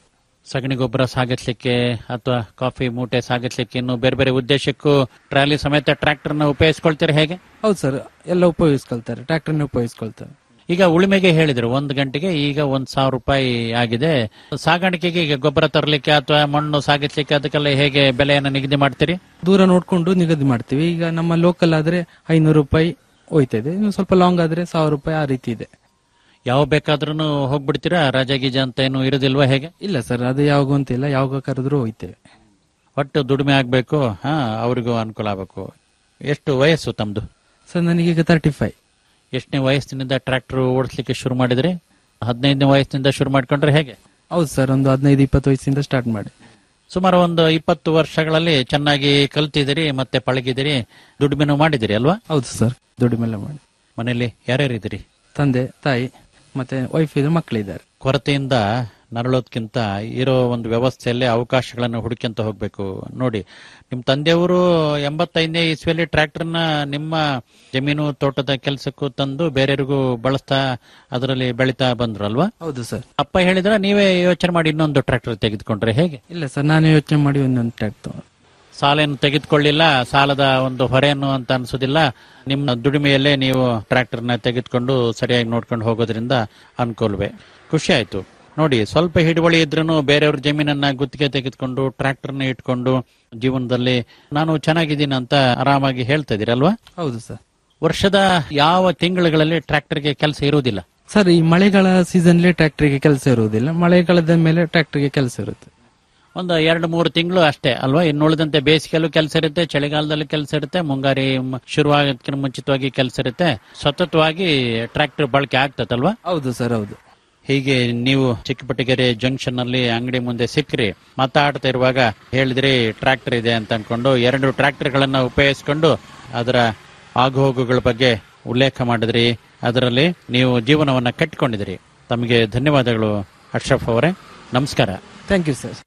ಸಗಣಿ ಗೊಬ್ಬರ ಸಾಗಿಸ್ಲಿಕ್ಕೆ ಅಥವಾ ಕಾಫಿ ಮೂಟೆ ಸಾಗಿಸ್ಲಿಕ್ಕೆ ಇನ್ನು ಬೇರೆ ಬೇರೆ ಉದ್ದೇಶಕ್ಕೂ ಟ್ರಾಲಿ ಸಮೇತ ಟ್ರ್ಯಾಕ್ಟರ್ನ ಉಪಯೋಗಿಸ್ಕೊಳ್ತೀರಾ ಹೇಗೆ ಹೌದು ಸರ್ ಎಲ್ಲ ಉಪಯೋಗಿಸ್ಕೊಳ್ತಾರೆ ಟ್ರ್ಯಾಕ್ಟರ್ನ ಉಪಯೋಗಿಸ್ಕೊಳ್ತಾರೆ ಈಗ ಉಳುಮೆಗೆ ಹೇಳಿದ್ರು ಒಂದು ಗಂಟೆಗೆ ಈಗ ಒಂದ್ ಸಾವಿರ ರೂಪಾಯಿ ಆಗಿದೆ ಸಾಗಾಣಿಕೆಗೆ ಈಗ ಗೊಬ್ಬರ ತರಲಿಕ್ಕೆ ಅಥವಾ ಮಣ್ಣು ಸಾಗಿಸ್ಲಿಕ್ಕೆ ಅದಕ್ಕೆಲ್ಲ ಹೇಗೆ ಬೆಲೆಯನ್ನು ನಿಗದಿ ಮಾಡ್ತೀರಿ ದೂರ ನೋಡ್ಕೊಂಡು ನಿಗದಿ ಮಾಡ್ತೀವಿ ಈಗ ನಮ್ಮ ಲೋಕಲ್ ಆದ್ರೆ ಐನೂರು ರೂಪಾಯಿ ಹೋಯ್ತಾ ಇದೆ ಇನ್ನು ಸ್ವಲ್ಪ ಲಾಂಗ್ ಆದ್ರೆ ಸಾವಿರ ರೂಪಾಯಿ ಆ ರೀತಿ ಇದೆ ಯಾವ ಬೇಕಾದ್ರೂ ಹೋಗ್ಬಿಡ್ತೀರಾ ರಾಜ ಗೀಜ ಅಂತ ಏನು ಇರೋದಿಲ್ವಾ ಹೇಗೆ ಇಲ್ಲ ಸರ್ ಅದು ಯಾವಾಗ ಅಂತಿಲ್ಲ ಯಾವಾಗ ಕರೆದ್ರೂ ಹೋಯ್ತೇವೆ ಒಟ್ಟು ದುಡಿಮೆ ಆಗ್ಬೇಕು ಹಾ ಅವ್ರಿಗೂ ಅನುಕೂಲ ಆಗ್ಬೇಕು ಎಷ್ಟು ವಯಸ್ಸು ತಮ್ದು ಸರ್ ನನಗೀಗ ತರ್ಟಿ ಫೈವ್ ಎಷ್ಟನೇ ವಯಸ್ಸಿನಿಂದ ಟ್ರ್ಯಾಕ್ಟರ್ ಓಡಿಸ್ಲಿಕ್ಕೆ ಶುರು ಮಾಡಿದ್ರಿ ಹದಿನೈದನೇ ವಯಸ್ಸಿನಿಂದ ಶುರು ಮಾಡ್ಕೊಂಡ್ರೆ ಹೇಗೆ ಹೌದು ಸರ್ ಒಂದು ಹದಿನೈದು ಇಪ್ಪತ್ತು ವಯಸ್ಸಿಂದ ಸ್ಟಾರ್ಟ್ ಮಾಡಿ ಸುಮಾರು ಒಂದು ಇಪ್ಪತ್ತು ವರ್ಷಗಳಲ್ಲಿ ಚೆನ್ನಾಗಿ ಕಲ್ತಿದ್ದೀರಿ ಮತ್ತೆ ಪಳಗಿದಿರಿ ದುಡಿಮೆನೂ ಮಾಡಿದಿರಿ ಅಲ್ವಾ ಹೌದು ಸರ್ ದುಡಿಮೆಲ್ಲ ಮಾಡಿ ಮನೆಯಲ್ಲಿ ಯಾರ್ಯಾರು ಇದ್ದೀರಿ ತಂದೆ ತಾಯಿ ಮತ್ತೆ ವೈಫ್ ಇದೆ ಮಕ್ಕಳಿದ್ದಾರೆ ಕೊರತೆಯಿಂದ ನರಳೋದ್ಕಿಂತ ಇರೋ ಒಂದು ವ್ಯವಸ್ಥೆಯಲ್ಲೇ ಅವಕಾಶಗಳನ್ನು ಹುಡುಕ್ಯಂತ ಹೋಗ್ಬೇಕು ನೋಡಿ ನಿಮ್ ತಂದೆಯವರು ಎಂಬತ್ತೈದನೇ ಇಸ್ವಿಯಲ್ಲಿ ಟ್ರ್ಯಾಕ್ಟರ್ನ ನಿಮ್ಮ ಜಮೀನು ತೋಟದ ಕೆಲಸಕ್ಕೂ ತಂದು ಬೇರೆಯವರಿಗೂ ಬಳಸ್ತಾ ಅದರಲ್ಲಿ ಬೆಳಿತಾ ಬಂದ್ರು ಅಲ್ವಾ ಹೌದು ಸರ್ ಅಪ್ಪ ಹೇಳಿದ್ರ ನೀವೇ ಯೋಚನೆ ಮಾಡಿ ಇನ್ನೊಂದು ಟ್ರ್ಯಾಕ್ಟರ್ ತೆಗೆದುಕೊಂಡ್ರೆ ಹೇಗೆ ಇಲ್ಲ ಸರ್ ನಾನೇ ಯೋಚನೆ ಮಾಡಿ ಒಂದೊಂದು ಟ್ರ್ಯಾಕ್ಟರ್ ಸಾಲೇನು ತೆಗೆದುಕೊಳ್ಳಿಲ್ಲ ಸಾಲದ ಒಂದು ಹೊರೆಯನ್ನು ಅಂತ ಅನ್ಸೋದಿಲ್ಲ ನಿಮ್ಮ ದುಡಿಮೆಯಲ್ಲೇ ನೀವು ಟ್ರ್ಯಾಕ್ಟರ್ನ ತೆಗೆದುಕೊಂಡು ಸರಿಯಾಗಿ ನೋಡ್ಕೊಂಡು ಹೋಗೋದ್ರಿಂದ ಅನುಕೂಲವೇ ಖುಷಿ ಆಯ್ತು ನೋಡಿ ಸ್ವಲ್ಪ ಹಿಡುವಳಿ ಇದ್ರೂ ಬೇರೆಯವ್ರ ಜಮೀನನ್ನ ಗುತ್ತಿಗೆ ತೆಗೆದುಕೊಂಡು ಟ್ರ್ಯಾಕ್ಟರ್ನ ಇಟ್ಕೊಂಡು ಜೀವನದಲ್ಲಿ ನಾನು ಚೆನ್ನಾಗಿದ್ದೀನಿ ಅಂತ ಆರಾಮಾಗಿ ಹೇಳ್ತಾ ಇದೀರಲ್ವಾ ಹೌದು ಸರ್ ವರ್ಷದ ಯಾವ ತಿಂಗಳುಗಳಲ್ಲಿ ಟ್ರ್ಯಾಕ್ಟರ್ಗೆ ಕೆಲಸ ಇರುವುದಿಲ್ಲ ಸರ್ ಈ ಮಳೆಗಾಲ ಸೀಸನ್ಲಿ ಟ್ರ್ಯಾಕ್ಟರ್ಗೆ ಕೆಲಸ ಇರುವುದಿಲ್ಲ ಮಳೆಗಾಲದ ಮೇಲೆ ಟ್ರ್ಯಾಕ್ಟರ್ಗೆ ಕೆಲಸ ಇರುತ್ತೆ ಒಂದು ಎರಡು ಮೂರು ತಿಂಗಳು ಅಷ್ಟೇ ಅಲ್ವಾ ಇನ್ನು ಉಳಿದಂತೆ ಬೇಸಿಗೆಯಲ್ಲೂ ಕೆಲಸ ಇರುತ್ತೆ ಚಳಿಗಾಲದಲ್ಲಿ ಕೆಲಸ ಇರುತ್ತೆ ಮುಂಗಾರಿ ಮ್- ಶುರುವಾಗೋದಕ್ಕಿಂತ ಮುಂಚಿತವಾಗಿ ಕೆಲಸ ಇರುತ್ತೆ ಸತತವಾಗಿ ಟ್ರ್ಯಾಕ್ಟರ್ ಬಳಕೆ ಆಗ್ತದಲ್ವಾ ಹೌದು ಸರ್ ಹೌದು ಹೀಗೆ ನೀವು ಚಿಕ್ಕಪಟ್ಟಿಗೆರೆ ಜಂಕ್ಷನ್ ಅಲ್ಲಿ ಅಂಗಡಿ ಮುಂದೆ ಸಿಕ್ಕ್ರಿ ಮಾತಾಡ್ತಾ ಇರುವಾಗ ಹೇಳಿದ್ರಿ ಟ್ರ್ಯಾಕ್ಟರ್ ಇದೆ ಅಂತ ಅನ್ಕೊಂಡು ಎರಡು ಟ್ರ್ಯಾಕ್ಟರ್ ಗಳನ್ನ ಉಪಯೋಗಿಸ್ಕೊಂಡು ಅದರ ಆಗುಹೋಗುಗಳ ಬಗ್ಗೆ ಉಲ್ಲೇಖ ಮಾಡಿದ್ರಿ ಅದರಲ್ಲಿ ನೀವು ಜೀವನವನ್ನ ಕಟ್ಟಿಕೊಂಡಿದ್ರಿ ತಮಗೆ ಧನ್ಯವಾದಗಳು ಅಶ್ರಫ್ ಅವರೇ ನಮಸ್ಕಾರ ಥ್ಯಾಂಕ್ ಯು ಸರ್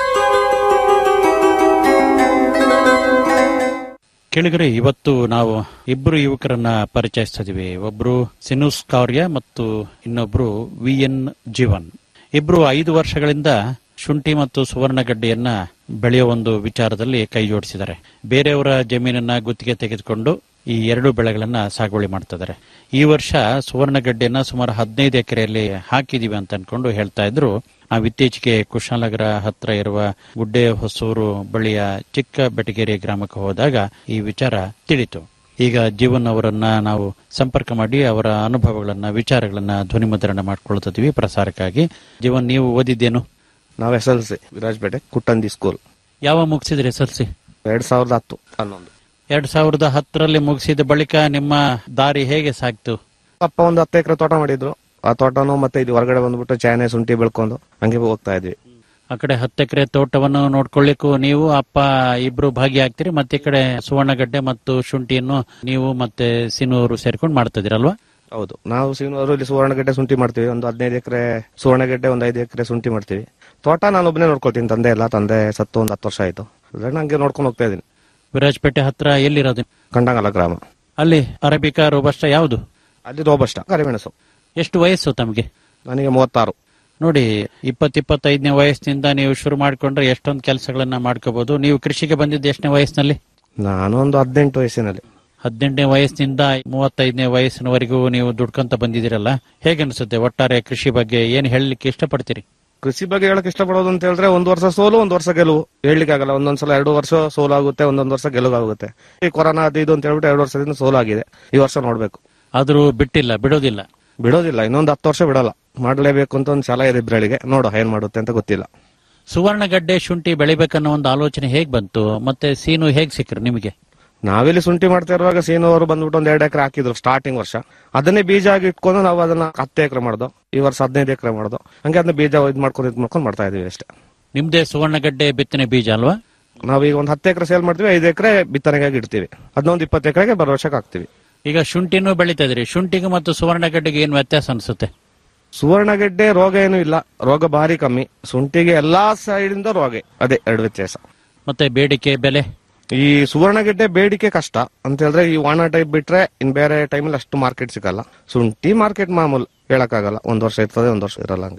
ಕೇಳಿದ್ರೆ ಇವತ್ತು ನಾವು ಇಬ್ಬರು ಯುವಕರನ್ನ ಪರಿಚಯಿಸ್ತಿದೀವಿ ಒಬ್ರು ಸಿನುಸ್ ಕೌರ್ಯ ಮತ್ತು ಇನ್ನೊಬ್ರು ವಿ ಎನ್ ಜೀವನ್ ಇಬ್ರು ಐದು ವರ್ಷಗಳಿಂದ ಶುಂಠಿ ಮತ್ತು ಸುವರ್ಣಗಡ್ಡೆಯನ್ನ ಬೆಳೆಯೋ ಒಂದು ವಿಚಾರದಲ್ಲಿ ಕೈ ಜೋಡಿಸಿದ್ದಾರೆ ಬೇರೆಯವರ ಜಮೀನನ್ನ ಗುತ್ತಿಗೆ ತೆಗೆದುಕೊಂಡು ಈ ಎರಡು ಬೆಳೆಗಳನ್ನ ಸಾಗುವಳಿ ಮಾಡ್ತಿದ್ದಾರೆ ಈ ವರ್ಷ ಸುವರ್ಣಗಡ್ಡೆಯನ್ನ ಸುಮಾರು ಹದಿನೈದು ಎಕರೆಯಲ್ಲಿ ಹಾಕಿದೀವಿ ಅಂತ ಅನ್ಕೊಂಡು ಹೇಳ್ತಾ ಇದ್ರು ನಾವು ಇತ್ತೀಚೆಗೆ ಕುಶಾಲನಗರ ಹತ್ರ ಇರುವ ಗುಡ್ಡೆ ಹೊಸೂರು ಬಳಿಯ ಚಿಕ್ಕ ಬೆಟಗೇರಿ ಗ್ರಾಮಕ್ಕೆ ಹೋದಾಗ ಈ ವಿಚಾರ ತಿಳಿತು ಈಗ ಜೀವನ್ ಅವರನ್ನ ನಾವು ಸಂಪರ್ಕ ಮಾಡಿ ಅವರ ಅನುಭವಗಳನ್ನ ವಿಚಾರಗಳನ್ನ ಧ್ವನಿಮುದ್ರಣ ಮಾಡ್ಕೊಳ್ತಿದ್ವಿ ಪ್ರಸಾರಕ್ಕಾಗಿ ಜೀವನ್ ನೀವು ಓದಿದ್ದೇನು ನಾವು S L C Virajpet Kuttandi school ಯಾವ ಮುಗಿಸಿದ್ರಿ ಎಸ್ ಎಲ್ ಸಿ ಎರಡ್ ಸಾವಿರದ ಹತ್ತು ಹನ್ನೊಂದು ಎರಡ್ ಸಾವಿರದ ಹತ್ತರಲ್ಲಿ ಮುಗಿಸಿದ ಬಳಿಕ ನಿಮ್ಮ ದಾರಿ ಹೇಗೆ ಸಾಗ್ತು ಅಪ್ಪ ಒಂದು ಹತ್ತು ಎಕರೆ ತೋಟ ಮಾಡಿದ್ರು ಆ ತೋಟನು ಮತ್ತೆ ಇದು ಹೊರಗಡೆ ಬಂದ್ಬಿಟ್ಟು ಚಾನೆ ಶುಂಠಿ ಬೆಳ್ಕೊಂಡು ಹಂಗೆ ಹೋಗ್ತಾ ಇದ್ವಿ ಆ ಕಡೆ ಹತ್ತು ಎಕರೆ ತೋಟವನ್ನು ನೋಡ್ಕೊಳ್ಳಿಕ್ಕೂ ನೀವು ಅಪ್ಪ ಇಬ್ರು ಭಾಗಿಯಾಗ್ತೀರಿ ಮತ್ತೆ ಈ ಕಡೆ ಸುವರ್ಣಗಡ್ಡೆ ಮತ್ತು ಶುಂಠಿಯನ್ನು ನೀವು ಮತ್ತೆ ಸಿನೂರು ಸೇರ್ಕೊಂಡು ಮಾಡ್ತಿದ್ದೀರಲ್ವಾ ಹೌದು ನಾವು ಸೀನೂರು ಇಲ್ಲಿ ಸುವರ್ಣಗಡ್ಡೆ ಶುಂಠಿ ಮಾಡ್ತೀವಿ ಒಂದು ಹದಿನೈದು ಎಕರೆ ಸುವರ್ಣಗಡ್ಡೆ ಒಂದು ಐದು ಎಕರೆ ಶುಂಠಿ ಮಾಡ್ತೀವಿ ತೋಟ ನಾನು ಒಬ್ಬನೇ ನೋಡ್ಕೊಳ್ತೀನಿ ತಂದೆ ಎಲ್ಲ ತಂದೆ ಸತ್ತು ಒಂದು ಹತ್ತು ವರ್ಷ ಆಯ್ತು ಅದ್ರಲ್ಲಿ ಹಂಗೆ ನೋಡ್ಕೊಂಡು ಹೋಗ್ತಾ ಇದೀನಿ ವಿರಾಜಪೇಟೆ ಹತ್ರ ಎಲ್ಲಿರೋದು ಕಂಡಂಗಲ ಗ್ರಾಮ ಅಲ್ಲಿ ಅರಬಿಕಾ ರೋಬಸ್ಟ ಯಾವುದು ಅಲ್ಲಿ ರೋಬಸ್ಟ ಕರಿಮೆಣಸು ಎಷ್ಟು ವಯಸ್ಸು ತಮಗೆ ನನಗೆ ಮೂವತ್ತಾರು ನೋಡಿ ಇಪ್ಪತ್ ಇಪ್ಪತ್ತೈದನೇ ವಯಸ್ಸಿನಿಂದ ನೀವು ಶುರು ಮಾಡ್ಕೊಂಡ್ರೆ ಎಷ್ಟೊಂದು ಕೆಲಸಗಳನ್ನ ಮಾಡ್ಕೋಬಹುದು ನೀವು ಕೃಷಿಗೆ ಬಂದಿದ್ದು ಎಷ್ಟನೇ ವಯಸ್ಸಿನಲ್ಲಿ ನಾನು ಒಂದು ಹದಿನೆಂಟು ವಯಸ್ಸಿನಲ್ಲಿ ಹದಿನೆಂಟನೇ ವಯಸ್ಸಿನಿಂದ ಮೂವತ್ತೈದನೇ ವಯಸ್ಸಿನವರೆಗೂ ನೀವು ದುಡ್ಕೊಂತ ಬಂದಿದ್ದೀರಲ್ಲ ಹೇಗೆ ಅನ್ಸುತ್ತೆ ಒಟ್ಟಾರೆ ಕೃಷಿ ಬಗ್ಗೆ ಏನ್ ಹೇಳಲಿಕ್ಕೆ ಇಷ್ಟಪಡ್ತೀರಿ ಕೃಷಿ ಬಗ್ಗೆ ಹೇಳಕ್ ಇಷ್ಟಪಡೋದು ಅಂತ ಹೇಳಿದ್ರೆ ಒಂದು ವರ್ಷ ಸೋಲು ಒಂದು ವರ್ಷ ಗೆಲುವು ಹೇಳಲಿಕ್ಕೆ ಆಗಲ್ಲ ಒಂದೊಂದ್ಸಲ ಎರಡು ವರ್ಷ ಸೋಲು ಆಗುತ್ತೆ ಒಂದೊಂದು ವರ್ಷ ಗೆಲುವು ಆಗುತ್ತೆ ಈ ಕೊರೋನಾ ಅದು ಇದು ಅಂತ ಹೇಳ್ಬಿಟ್ಟು ಎರಡು ವರ್ಷದಿಂದ ಸೋಲು ಆಗಿದೆ ಈ ವರ್ಷ ನೋಡ್ಬೇಕು ಆದ್ರೂ ಬಿಟ್ಟಿಲ್ಲ ಬಿಡೋದಿಲ್ಲ ಬಿಡೋದಿಲ್ಲ ಇನ್ನೊಂದು ಹತ್ತು ವರ್ಷ ಬಿಡಲ್ಲ ಮಾಡಲೇಬೇಕು ಅಂತ ಒಂದು ಛಲ ಇದೆ ಇಬ್ರಳಿಗೆ ನೋಡು ಏನ್ ಮಾಡುತ್ತೆ ಅಂತ ಗೊತ್ತಿಲ್ಲ ಸುವರ್ಣಗಡ್ಡೆ ಶುಂಠಿ ಬೆಳಿಬೇಕನ್ನೋ ಒಂದು ಆಲೋಚನೆ ಹೇಗ್ ಬಂತು ಮತ್ತೆ ಸೀನು ಹೇಗ್ ಸಿಕ್ರು ನಿಮಗೆ ನಾವಿಲ್ಲಿ ಶುಂಠಿ ಮಾಡ್ತಾ ಇರುವಾಗ ಸೀನು ಅವರು ಬಂದ್ಬಿಟ್ಟು ಒಂದ್ ಎರಡು ಎಕರೆ ಹಾಕಿದ್ರು ಸ್ಟಾರ್ಟಿಂಗ್ ವರ್ಷ ಅದನ್ನೇ ಬೀಜ ಆಗಿ ಇಟ್ಕೊಂಡು ನಾವು ಅದನ್ನ ಹತ್ತು ಎಕರೆ ಮಾಡ್ದು ಈ ವರ್ಷ ಹದಿನೈದು ಎಕರೆ ಮಾಡ್ದು ಹಂಗೆ ಅದನ್ನ ಬೀಜ ಇದ್ ಮಾಡ್ಕೊಂಡು ಇದ್ ಮಾಡ್ಕೊಂಡು ಮಾಡ್ತಾ ಇದೀವಿ ಅಷ್ಟೇ ನಿಮ್ದೇ ಸುವರ್ಣಗಡ್ಡೆ ಬಿತ್ತನೆ ಬೀಜ ಅಲ್ವಾ ನಾವೀಗ ಒಂದು ಹತ್ತು ಎಕರೆ ಸೇಲ್ ಮಾಡ್ತೀವಿ ಐದು ಎಕರೆ ಬಿತ್ತನೆಗಾಗಿ ಇಡ್ತೀವಿ ಅದನ್ನೊಂದು ಇಪ್ಪತ್ತು ಎಕರೆಗೆ ಬರೋ ವರ್ಷಕ್ಕೆ ಹಾಕ್ತಿವಿ ಈಗ ಶುಂಠಿನೂ ಬೆಳಿತಾ ಇದ್ರಿ ಶುಂಠಿಗೆ ಮತ್ತು ಸುವರ್ಣಗಡ್ಡೆಗೆ ಏನ್ ವ್ಯತ್ಯಾಸ ಅನ್ಸುತ್ತೆ ಸುವರ್ಣಗೆಡ್ಡೆ ರೋಗ ಏನು ಇಲ್ಲ ರೋಗ ಭಾರಿ ಕಮ್ಮಿ ಶುಂಠಿಗೆ ಎಲ್ಲಾ ಸೈಡ್ ಇಂದ ರೋಗ ಅದೇ ಎರಡು ವ್ಯತ್ಯಾಸ ಮತ್ತೆ ಬೇಡಿಕೆ ಬೆಲೆ ಈ ಸುವರ್ಣಗೆಡ್ಡೆ ಬೇಡಿಕೆ ಕಷ್ಟ ಅಂತ ಹೇಳಿದ್ರೆ ಈ ವಾಣ ಟೈಪ್ ಬಿಟ್ರೆ ಇನ್ ಬೇರೆ ಟೈಮಲ್ಲಿ ಅಷ್ಟು ಮಾರ್ಕೆಟ್ ಸಿಗಲ್ಲ ಶುಂಠಿ ಮಾರ್ಕೆಟ್ ಮಾಮೂಲು ಹೇಳಕ್ಕಾಗಲ್ಲ ಒಂದ್ ವರ್ಷ ಇರ್ತದೆ ಒಂದ್ ವರ್ಷ ಇರಲ್ಲ ಹಂಗೆ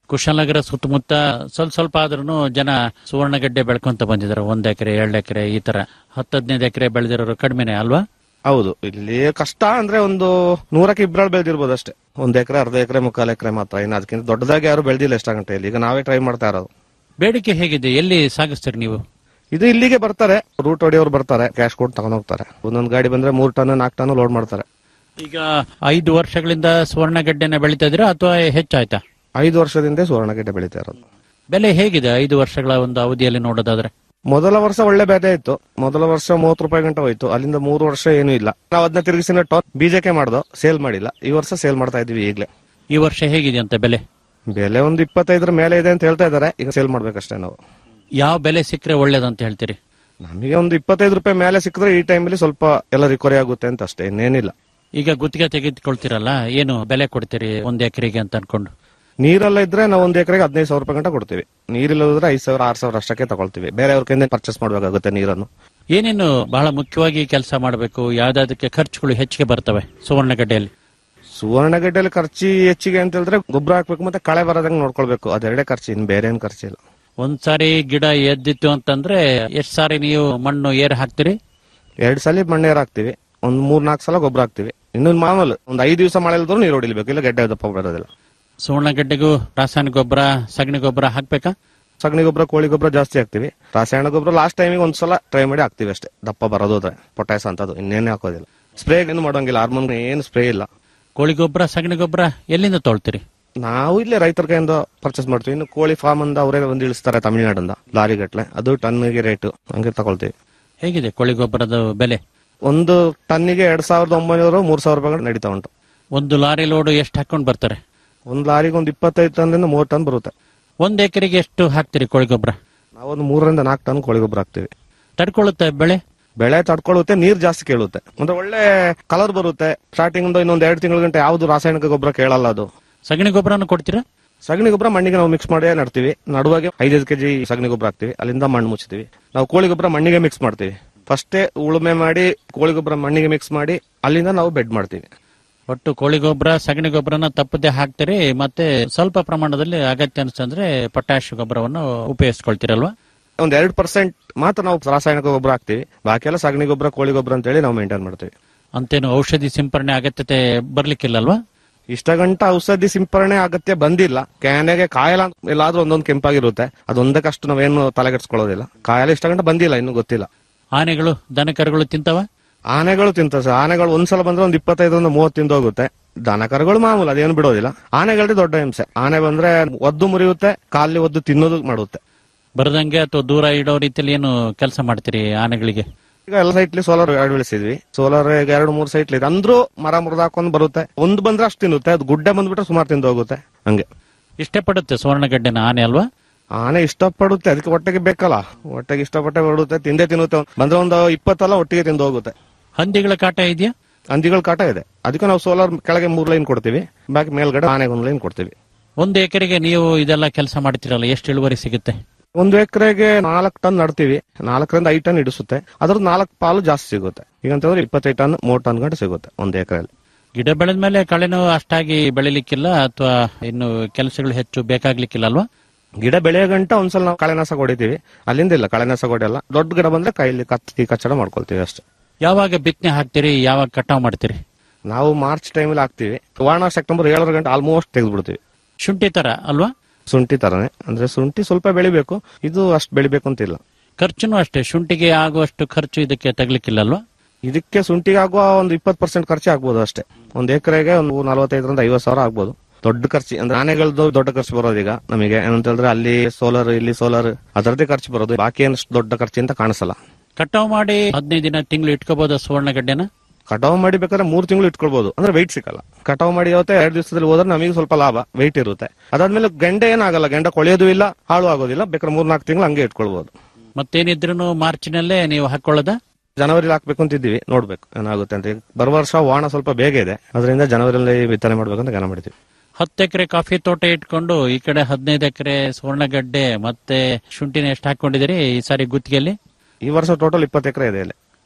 ಕುಶಾಲನಗರ ಸುತ್ತಮುತ್ತ ಸ್ವಲ್ಪ ಸ್ವಲ್ಪ ಆದ್ರೂ ಜನ ಸುವರ್ಣಗಡ್ಡೆ ಬೆಳ್ಕೊಂತ ಬಂದಿದ್ದಾರೆ ಒಂದ್ ಎಕರೆ ಎರಡ್ ಎಕರೆ ಈ ತರ ಹತ್ತು ಹದಿನೈದು ಎಕರೆ ಬೆಳೆದಿರೋರು ಕಡಿಮೆನೆ ಅಲ್ವಾ ಹೌದು ಇಲ್ಲಿ ಕಷ್ಟ ಅಂದ್ರೆ ಒಂದು ನೂರಕ್ಕೆ ಇಬ್ಬರಲ್ಲಿ ಬೆಳೆದಿರ್ಬೋದು ಅಷ್ಟೇ ಒಂದ್ ಎಕರೆ ಅರ್ಧ ಎಕರೆ ಮುಕ್ಕಾಲು ಎಕರೆ ಮಾತ್ರ ಇನ್ನು ಅದಕ್ಕಿಂತ ದೊಡ್ಡದಾಗಿ ಯಾರು ಬೆಳೆದಿಲ್ಲ ಎಷ್ಟ ಗಂಟೆಯಲ್ಲಿ ಈಗ ನಾವೇ ಟ್ರೈ ಮಾಡ್ತಾ ಇರೋದು ಬೇಡಿಕೆ ಹೇಗಿದೆ ಎಲ್ಲಿ ಸಾಗಿಸ್ತೀರಿ ನೀವು ಇದು ಇಲ್ಲಿಗೆ ಬರ್ತಾರೆ ರೂಟ್ ಹೊಡಿಯೋರು ಬರ್ತಾರೆ ಕ್ಯಾಶ್ ಕೊಟ್ಟು ತಗೊಂಡ್ ಹೋಗ್ತಾರೆ ಒಂದೊಂದು ಗಾಡಿ ಬಂದ್ರೆ ಮೂರ್ ಟನ್ ನಾಲ್ಕು ಟನ್ ಲೋಡ್ ಮಾಡ್ತಾರೆ ಈಗ ಐದು ವರ್ಷಗಳಿಂದ ಸುವರ್ಣಗಡ್ಡೆನ ಬೆಳಿತಾ ಇದ್ದೀರಾ ಅಥವಾ ಹೆಚ್ಚಾಯ್ತಾ ಐದು ವರ್ಷದಿಂದ ಸುವರ್ಣಗೆಡ್ಡೆ ಬೆಳೀತಾ ಇರೋದು ಬೆಲೆ ಹೇಗಿದೆ ಐದು ವರ್ಷಗಳ ಒಂದು ಅವಧಿಯಲ್ಲಿ ನೋಡೋದಾದ್ರೆ ಮೊದಲ ವರ್ಷ ಒಳ್ಳೆ ಬೆಲೆ ಇತ್ತು ಮೊದಲ ವರ್ಷ ಮೂವತ್ತು ರೂಪಾಯಿ ಗಂಟೆ ಹೋಯ್ತು ಅಲ್ಲಿಂದ ಮೂರು ವರ್ಷ ಏನೂ ಇಲ್ಲ ನಾವು ಅದನ್ನ ತಿರುಗಿಸಿನ ಟೋನ್ ಬೀಜಕ್ಕೆ ಮಾಡ್ದೋ ಸೇಲ್ ಮಾಡಿಲ್ಲ ಈ ವರ್ಷ ಸೇಲ್ ಮಾಡ್ತಾ ಇದೀವಿ ಈಗಲೇ ಈ ವರ್ಷ ಹೇಗಿದೆ ಅಂತ ಬೆಲೆ ಬೆಲೆ ಒಂದು ಇಪ್ಪತ್ತೈದರ ಮೇಲೆ ಇದೆ ಅಂತ ಹೇಳ್ತಾ ಇದಾರೆ ಈಗ ಸೇಲ್ ಮಾಡ್ಬೇಕಷ್ಟೇ ನಾವು ಯಾವ ಬೆಲೆ ಸಿಕ್ಕರೆ ಒಳ್ಳೇದಂತ ಹೇಳ್ತೀರಿ ನಮಗೆ ಒಂದು ಇಪ್ಪತ್ತೈದು ರೂಪಾಯಿ ಮೇಲೆ ಸಿಕ್ಕಿದ್ರೆ ಈ ಟೈಮಲ್ಲಿ ಸ್ವಲ್ಪ ಎಲ್ಲ ರಿಕವರಿ ಆಗುತ್ತೆ ಅಂತ ಅಷ್ಟೇ ಇನ್ನೇನಿಲ್ಲ ಈಗ ಗುತ್ತಿಗೆ ತೆಗೆದುಕೊಳ್ತೀರಲ್ಲ ಏನು ಬೆಲೆ ಕೊಡ್ತೀರಿ ಒಂದ್ ಎಕರೆಗೆ ಅಂತ ಅನ್ಕೊಂಡು ನೀರೆಲ್ಲ ಇದ್ರೆ ನಾವು ಒಂದು ಎಕರೆಗೆ ಹದಿನೈದು ಸಾವಿರ ರೂಪಾಯಿ ಗಂಟ ಕೊಡ್ತೀವಿ ನೀರಿಲ್ಲದ್ರೆ ಐದು ಸಾವಿರ ಆರು ಸಾವಿರ ಅಷ್ಟಕ್ಕೆ ತಗೊಳ್ತೀವಿ ಬೇರೆಯವ್ರ ಕೈಯಿಂದ ಪರ್ಚೇಸ್ ಮಾಡ್ಬೇಕಾಗುತ್ತೆ ನೀರನ್ನು ಏನೇನು ಬಹಳ ಮುಖ್ಯವಾಗಿ ಕೆಲಸ ಮಾಡಬೇಕು ಯಾವ್ದಾದಕ್ಕೆ ಖರ್ಚುಗಳು ಹೆಚ್ಚಿಗೆ ಬರ್ತವೆ ಸುವರ್ಣಗಡ್ಡೆಯಲ್ಲಿ ಸುವರ್ಣಗಡ್ಡೆಯಲ್ಲಿ ಖರ್ಚು ಹೆಚ್ಚಿಗೆ ಅಂತ ಹೇಳಿದ್ರೆ ಗೊಬ್ಬರ ಹಾಕ್ಬೇಕು ಮತ್ತೆ ಕಳೆ ಬರೋದಂಗೆ ನೋಡ್ಕೊಳ್ಬೇಕು ಅದೆರಡೇ ಖರ್ಚು ಇನ್ನು ಬೇರೆ ಏನು ಖರ್ಚಿಲ್ಲ ಒಂದ್ ಸಾರಿ ಗಿಡ ಎದ್ದಿತ್ತು ಅಂತಂದ್ರೆ ಎಷ್ಟ್ ಸಾರಿ ನೀವು ಮಣ್ಣು ಏರ್ ಹಾಕ್ತೀರಿ ಎರಡ್ ಸಲ ಮಣ್ಣೇರ್ ಹಾಕ್ತಿವಿ ಒಂದ್ ಮೂರ್ ನಾಲ್ಕು ಸಲ ಗೊಬ್ಬರ ಹಾಕ್ತಿವಿ ಇನ್ನು ಮಾಮೂಲು ಒಂದ್ ಐದು ದಿವಸ ಮಳೆ ಇಲ್ದ್ರು ನೀರು ಹೊಡಿಲ್ಬೇಕು ಇಲ್ಲ ಗೆಡ್ಡೆ ದಪ್ಪ ಬರೋದಿಲ್ಲ ಸುವರ್ಣಗಡ್ಡೆಗೂ ರಾಸಾಯನಿಕ ಗೊಬ್ಬರ ಸಗಣಿ ಗೊಬ್ಬರ ಹಾಕ್ಬೇಕಾ ಸಗಣಿ ಗೊಬ್ಬರ ಕೋಳಿ ಗೊಬ್ಬರ ಜಾಸ್ತಿ ಹಾಕ್ತಿವಿ ರಾಸಾಯನಿಕ ಗೊಬ್ಬರ ಲಾಸ್ಟ್ ಟೈಮಿಗೆ ಒಂದ್ಸಲ ಟ್ರೈ ಮಾಡಿ ಹಾಕ್ತಿವಿ ಅಷ್ಟೇ ದಪ್ಪ ಬರೋದು ಪೊಟ್ಯಾಸ್ ಅಂತದ್ದು ಇನ್ನೇನೇ ಹಾಕೋದಿಲ್ಲ ಸ್ಪ್ರೇ ಏನು ಮಾಡೋಂಗಿಲ್ಲ ಹಾರ್ಮೋನ್ ಏನು ಸ್ಪ್ರೇ ಇಲ್ಲ ಕೋಳಿ ಗೊಬ್ಬರ ಸಗಣಿ ಗೊಬ್ಬರ ಎಲ್ಲಿಂದ ತೊಳ್ತೀರಿ ನಾವು ಇಲ್ಲೇ ರೈತರ ಕೈಯಿಂದ ಪರ್ಚೇಸ್ ಮಾಡ್ತೀವಿ ಇನ್ನು ಕೋಳಿ ಫಾರ್ಮ್ ಅಂದ ಅವರೇ ಒಂದು ಇಳಿಸ್ತಾರೆ ತಮಿಳ್ನಾಡಿಂದ ಲಾರಿ ಗಟ್ಲೆ ಅದು ಟನ್ಗೆ ರೇಟ್ ಹಂಗೆ ತಗೊಳ್ತೀವಿ ಹೇಗಿದೆ ಕೋಳಿ ಗೊಬ್ಬರದ ಬೆಲೆ ಒಂದು ಟನ್ನಿಗೆ ಎರಡ್ ಸಾವಿರದ ಒಂಬೈನೂರು ಮೂರ್ ಸಾವಿರ ರೂಪಾಯಿ ನಡೀತಾ ಉಂಟು ಒಂದು ಲಾರಿ ಲೋಡ್ ಎಷ್ಟು ಹಾಕೊಂಡ್ ಬರ್ತಾರೆ ಒಂದ್ ಲಾರಿಗೆ ಒಂದು ಇಪ್ಪತ್ತೈದು ಟನ್ನಿಂದ ಮೂರ್ ಟನ್ ಬರುತ್ತೆ ಒಂದ್ ಎಕರೆಗೆ ಎಷ್ಟು ಹಾಕ್ತಿರಿ ಕೋಳಿ ಗೊಬ್ಬರ ನಾವೊಂದು ಮೂರರಿಂದ ನಾಲ್ಕು ಟನ್ ಕೋಳಿ ಗೊಬ್ಬರ ಹಾಕ್ತಿವಿ ತಡ್ಕೊಳ್ಳುತ್ತೆ ಬೆಳೆ ಬೆಳೆ ತಡ್ಕೊಳ್ಳುತ್ತೆ ನೀರ್ ಜಾಸ್ತಿ ಕೇಳುತ್ತೆ ಅಂದ್ರೆ ಒಳ್ಳೆ ಕಲರ್ ಬರುತ್ತೆ ಸ್ಟಾರ್ಟಿಂಗ್ ಇಂದ ಇನ್ನೊಂದ್ ಎರಡು ತಿಂಗಳ ಗಂಟೆ ಯಾವ್ದು ರಾಸಾಯನಿಕ ಗೊಬ್ಬರ ಕೇಳಲ್ಲ ಅದು ಸಗಣಿ ಗೊಬ್ಬರನ ಕೊಡ್ತೀರಾ ಸಗಣಿ ಗೊಬ್ಬರ ಮಣ್ಣಿಗೆ ನಾವು ಮಿಕ್ಸ್ ಮಾಡಿ ನಡ್ತೀವಿ ನಡುವಾಗೆ ಐದೈದು ಕೆಜಿ ಸಗಣಿ ಗೊಬ್ಬರ ಹಾಕ್ತಿವಿ ಅಲ್ಲಿಂದ ಮಣ್ಣು ಮುಚ್ತೀವಿ ನಾವು ಕೋಳಿ ಗೊಬ್ಬರ ಮಣ್ಣಿಗೆ ಮಿಕ್ಸ್ ಮಾಡ್ತೀವಿ ಫಸ್ಟೇ ಉಳುಮೆ ಮಾಡಿ ಕೋಳಿ ಗೊಬ್ಬರ ಮಣ್ಣಿಗೆ ಮಿಕ್ಸ್ ಮಾಡಿ ಅಲ್ಲಿಂದ ನಾವು ಬೆಡ್ ಮಾಡ್ತೀವಿ ಒಟ್ಟು ಕೋಳಿ ಗೊಬ್ಬರ ಸಗಣಿ ಗೊಬ್ಬರನ ತಪ್ಪದೆ ಹಾಕ್ತೀರಿ ಮತ್ತೆ ಸ್ವಲ್ಪ ಪ್ರಮಾಣದಲ್ಲಿ ಅಗತ್ಯ ಅನ್ಸ್ತಂದ್ರೆ ಪೊಟ್ಯಾಶ್ ಗೊಬ್ಬರವನ್ನು ಉಪಯೋಗಿಸ್ಕೊಳ್ತೀರಲ್ವಾ ಒಂದ್ ಎರಡ್ ಪರ್ಸೆಂಟ್ ಮಾತ್ರ ನಾವು ರಾಸಾಯನಿಕ ಗೊಬ್ಬರ ಹಾಕ್ತಿವಿ ಬಾಕಿ ಎಲ್ಲ ಸಗಣಿ ಗೊಬ್ಬರ ಕೋಳಿ ಗೊಬ್ಬರ ಅಂತ ಹೇಳಿ ನಾವು ಮೇಂಟೈನ್ ಮಾಡ್ತೀವಿ ಅಂತೇನು ಔಷಧಿ ಸಿಂಪರಣೆ ಅಗತ್ಯತೆ ಬರ್ಲಿಕ್ಕಿಲ್ಲಲ್ವಾ ಇಷ್ಟ ಗಂಟ ಔಷಧಿ ಸಿಂಪರಣೆ ಅಗತ್ಯ ಬಂದಿಲ್ಲ ಕ್ಯಾನೆಗೆ ಕಾಯಲ ಎಲ್ಲಾದ್ರೂ ಒಂದೊಂದು ಕೆಂಪಾಗಿರುತ್ತೆ ಅದೊಂದಕ್ಕಷ್ಟು ನಾವೇನು ತಲೆಗೆಡ್ಸ್ಕೊಳ್ಳೋದಿಲ್ಲ ಕಾಯಲ ಇಷ್ಟ ಗಂಟ ಬಂದಿಲ್ಲ ಇನ್ನು ಗೊತ್ತಿಲ್ಲ ಆನೆಗಳು ದನಕರುಗಳು ತಿಂತವ ಆನೆಗಳು ತಿಂತ ಸರ್ ಆನೆಗಳು ಒಂದ್ಸಲ ಬಂದ್ರೆ ಒಂದ್ ಇಪ್ಪತ್ತೈದರಿಂದ ಮೂವತ್ತು ತಿಂದು ಹೋಗುತ್ತೆ ದನಕರುಗಳು ಮಾಮೂಲು ಅದೇನು ಬಿಡೋದಿಲ್ಲ ಆನೆಗಳೇ ದೊಡ್ಡ ಹಿಂಸೆ ಆನೆ ಬಂದ್ರೆ ಒದ್ದು ಮುರಿಯುತ್ತೆ ಕಾಲಿ ಒದ್ದು ತಿನ್ನೋದು ಮಾಡುತ್ತೆ ಬರದಂಗೆ ಅಥವಾ ದೂರ ಇಡೋ ರೀತಿಯಲ್ಲಿ ಏನು ಕೆಲಸ ಮಾಡ್ತೀರಿ ಆನೆಗಳಿಗೆ ಈಗ ಎಲ್ಲ ಸೈಟ್ಲಿ ಸೋಲಾರ್ ಅಳವಡಿಸಿದ್ವಿ ಸೋಲಾರ್ ಈಗ ಎರಡು ಮೂರು ಸೈಟ್ ಇದೆ ಅಂದ್ರೂ ಮರ ಮುರಿದು ಹಾಕೊಂಡ್ ಬರುತ್ತೆ ಒಂದ್ ಬಂದ್ರೆ ಅಷ್ಟು ತಿನ್ನುತ್ತೆ ಅದು ಗುಡ್ಡೆ ಬಂದ್ಬಿಟ್ರೆ ಸುಮಾರು ತಿಂದು ಹೋಗುತ್ತೆ ಹಂಗೆ ಇಷ್ಟಪಡುತ್ತೆ ಸುವರ್ಣಗಡ್ಡೆನ ಆನೆ ಅಲ್ವಾ ಆನೆ ಇಷ್ಟಪಡುತ್ತೆ ಅದಕ್ಕೆ ಹೊಟ್ಟೆಗೆ ಬೇಕಲ್ಲ ಹೊಟ್ಟೆಗೆ ಇಷ್ಟಪಟ್ಟೆ ಬರುತ್ತೆ ತಿಂದೇ ತಿನ್ನುತ್ತೆ ಬಂದ್ರೆ ಒಂದು ಇಪ್ಪತ್ತಲ್ಲ ಒಟ್ಟಿಗೆ ತಿಂದು ಹೋಗುತ್ತೆ ಹಂದಿಗಳ ಕಾಟ ಇದೆಯಾ ಹಂದಿಗಳ ಕಾಟ ಇದೆ ಅದಕ್ಕೆ ನಾವು ಸೋಲಾರ್ ಕೆಳಗೆ ಮೂರ್ ಲೈನ್ ಕೊಡ್ತೀವಿ ಬಾಕಿ ಮೇಲ್ಗಡೆ ಆನೆಗೆ ಒಂದು ಲೈನ್ ಕೊಡ್ತೀವಿ ಒಂದು ಎಕರೆಗೆ ನೀವು ಇದೆಲ್ಲ ಕೆಲಸ ಮಾಡ್ತೀರಲ್ಲ ಎಷ್ಟು ಇಳುವರಿ ಸಿಗುತ್ತೆ ಒಂದು ಎಕರೆಗೆ ನಾಲ್ಕು ಟನ್ ನಡ್ತೀವಿ ನಾಲ್ಕರಿಂದ ಐದು ಟನ್ ಇಡಿಸುತ್ತೆ ಅದ್ರ ನಾಲ್ಕು ಪಾಲು ಜಾಸ್ತಿ ಸಿಗುತ್ತೆ ಈಗ ಅಂತಂದ್ರೆ ಇಪ್ಪತ್ತೈದು ಟನ್ ಮೂರ್ ಟನ್ ಗಂಟೆ ಸಿಗುತ್ತೆ ಒಂದು ಎಕರೆಯಲ್ಲಿ ಗಿಡ ಬೆಳೆದ ಮೇಲೆ ಕಳೆನೂ ಅಷ್ಟಾಗಿ ಬೆಳಿಲಿಕ್ಕಿಲ್ಲ ಅಥವಾ ಇನ್ನು ಕೆಲಸಗಳು ಹೆಚ್ಚು ಬೇಕಾಗ್ಲಿಕ್ಕಿಲ್ಲ ಅಲ್ವಾ ಗಿಡ ಬೆಳೆಯೋ ಗಂಟ ಒಂದ್ಸಲ ನಾವು ಕಳೆನಾಶ ಹೊಡಿತೀವಿ ಅಲ್ಲಿಂದ ಇಲ್ಲ ಕಳೆನಾಶ ಹೊಡೆಯಲ್ಲ ದೊಡ್ಡ ಗಿಡ ಬಂದ್ರೆ ಕೈಲಿ ಕತ್ತಿ ಕಚ್ಚಡ ಮಾಡ್ಕೊಳ್ತೀವಿ ಅಷ್ಟೇ ಯಾವಾಗ ಬಿತ್ತನೆ ಹಾಕ್ತೀರಿ ಯಾವಾಗ ಕಟಾವ್ ಮಾಡ್ತೀರಿ ನಾವು ಮಾರ್ಚ್ ಟೈಮಲ್ಲಿ ಹಾಕ್ತಿವಿ ವಾಣ ಸೆಪ್ಟೆಂಬರ್ ಏಳರ ಗಂಟೆ ಆಲ್ಮೋಸ್ಟ್ ತೆಗೆದ್ಬಿಡ್ತೀವಿ ಶುಂಠಿ ತರ ಅಲ್ವಾ ಶುಂಠಿ ತರನೇ ಅಂದ್ರೆ ಶುಂಠಿ ಸ್ವಲ್ಪ ಬೆಳಿಬೇಕು ಇದು ಅಷ್ಟು ಬೆಳಿಬೇಕು ಅಂತಿಲ್ಲ ಖರ್ಚುನು ಅಷ್ಟೇ ಶುಂಠಿಗೆ ಆಗುವಷ್ಟು ಖರ್ಚು ಇದಕ್ಕೆ ತಗ್ಲಿಕ್ಕಿಲ್ಲ ಅಲ್ವಾ ಇದಕ್ಕೆ ಶುಂಠಿಗೆ ಆಗುವ ಒಂದು ಇಪ್ಪತ್ತು ಪರ್ಸೆಂಟ್ ಖರ್ಚು ಆಗ್ಬೋದು ಅಷ್ಟೇ ಒಂದ್ ಎಕರೆಗೆ ಒಂದು ನಲವತ್ತೈದರಿಂದ ಐವತ್ತು ಸಾವಿರ ಆಗ್ಬೋದು ದೊಡ್ಡ ಖರ್ಚು ಅಂದ್ರೆ ಆನೆಗಳದ್ದು ದೊಡ್ಡ ಖರ್ಚು ಬರೋದು ಈಗ ನಮಗೆ ಏನಂತ ಹೇಳಿದ್ರೆ ಅಲ್ಲಿ ಸೋಲಾರ್ ಇಲ್ಲಿ ಸೋಲಾರ್ ಅದರದ್ದೇ ಖರ್ಚು ಬರೋದು ಬಾಕಿ ಏನು ದೊಡ್ಡ ಖರ್ಚು ಅಂತ ಕಾಣಿಸಲ್ಲ ಕಟಾವ್ ಮಾಡಿ ಹದಿನೈದು ದಿನ ತಿಂಗಳು ಇಟ್ಕೋಬಹುದು ಸುವರ್ಣಗಡ್ಡೆನ ಕಟಾವ್ ಮಾಡಿ ಬೇಕಾದ್ರೆ ಮೂರ್ ತಿಂಗಳು ಇಟ್ಕೊಳ್ಬಹುದು ಅಂದ್ರೆ ವೆಯ್ಟ್ ಸಿಕ್ಕಲ್ಲ ಕಟಾವ್ ಮಾಡಿ ಯಾವತ್ತೆ ಎರಡು ದಿವಸದಲ್ಲಿ ಹೋದ್ರೆ ನಮಗೆ ಸ್ವಲ್ಪ ಲಾಭ ವೆಯ್ಟ್ ಇರುತ್ತೆ ಅದಾದ್ಮೇಲೆ ಗೆಂಡೆ ಏನಾಗಲ್ಲ ಗೆಂಡ ಕೊಳೆಯೋದು ಇಲ್ಲ ಹಾಳು ಆಗೋದಿಲ್ಲ ಬೇಕಾದ್ರೆ ಮೂರ್ ನಾಲ್ಕು ತಿಂಗಳು ಹಂಗೆ ಇಟ್ಕೊಳ್ಬಹುದು ಮತ್ತೇನಿದ್ರು ಮಾರ್ಚ್ನಲ್ಲೇ ನೀವು ಹಾಕೊಳ್ಳೋದ ಜನವರಿ ಹಾಕ್ಬೇಕು ಅಂತಿದ್ದೀವಿ ನೋಡ್ಬೇಕು ಏನಾಗುತ್ತೆ ಅಂತ ಈಗ ಬರುವ ವರ್ಷ ವಾಣ ಸ್ವಲ್ಪ ಬೇಗ ಇದೆ ಅದರಿಂದ ಜನವರಿಯಲ್ಲಿ ಬಿತ್ತನೆ ಮಾಡ್ಬೇಕಂತ ಗನ ಮಾಡಿದ್ವಿ ಹತ್ತು ಎಕರೆ ಕಾಫಿ ತೋಟ ಇಟ್ಕೊಂಡು ಈ ಕಡೆ ಹದಿನೈದು ಎಕರೆ ಸುವರ್ಣಗಡ್ಡೆ ಮತ್ತೆ ಶುಂಠಿನ ಎಷ್ಟು ಹಾಕೊಂಡಿದ್ದೀರಿ ಈ ಸಾರಿ ಗುತ್ತಿಗೆಯಲ್ಲಿ ಈ ವರ್ಷ ಟೋಟಲ್ ಇಪ್ಪತ್ತು ಎಕರೆ ಇದೆ ಇಲ್ಲಿ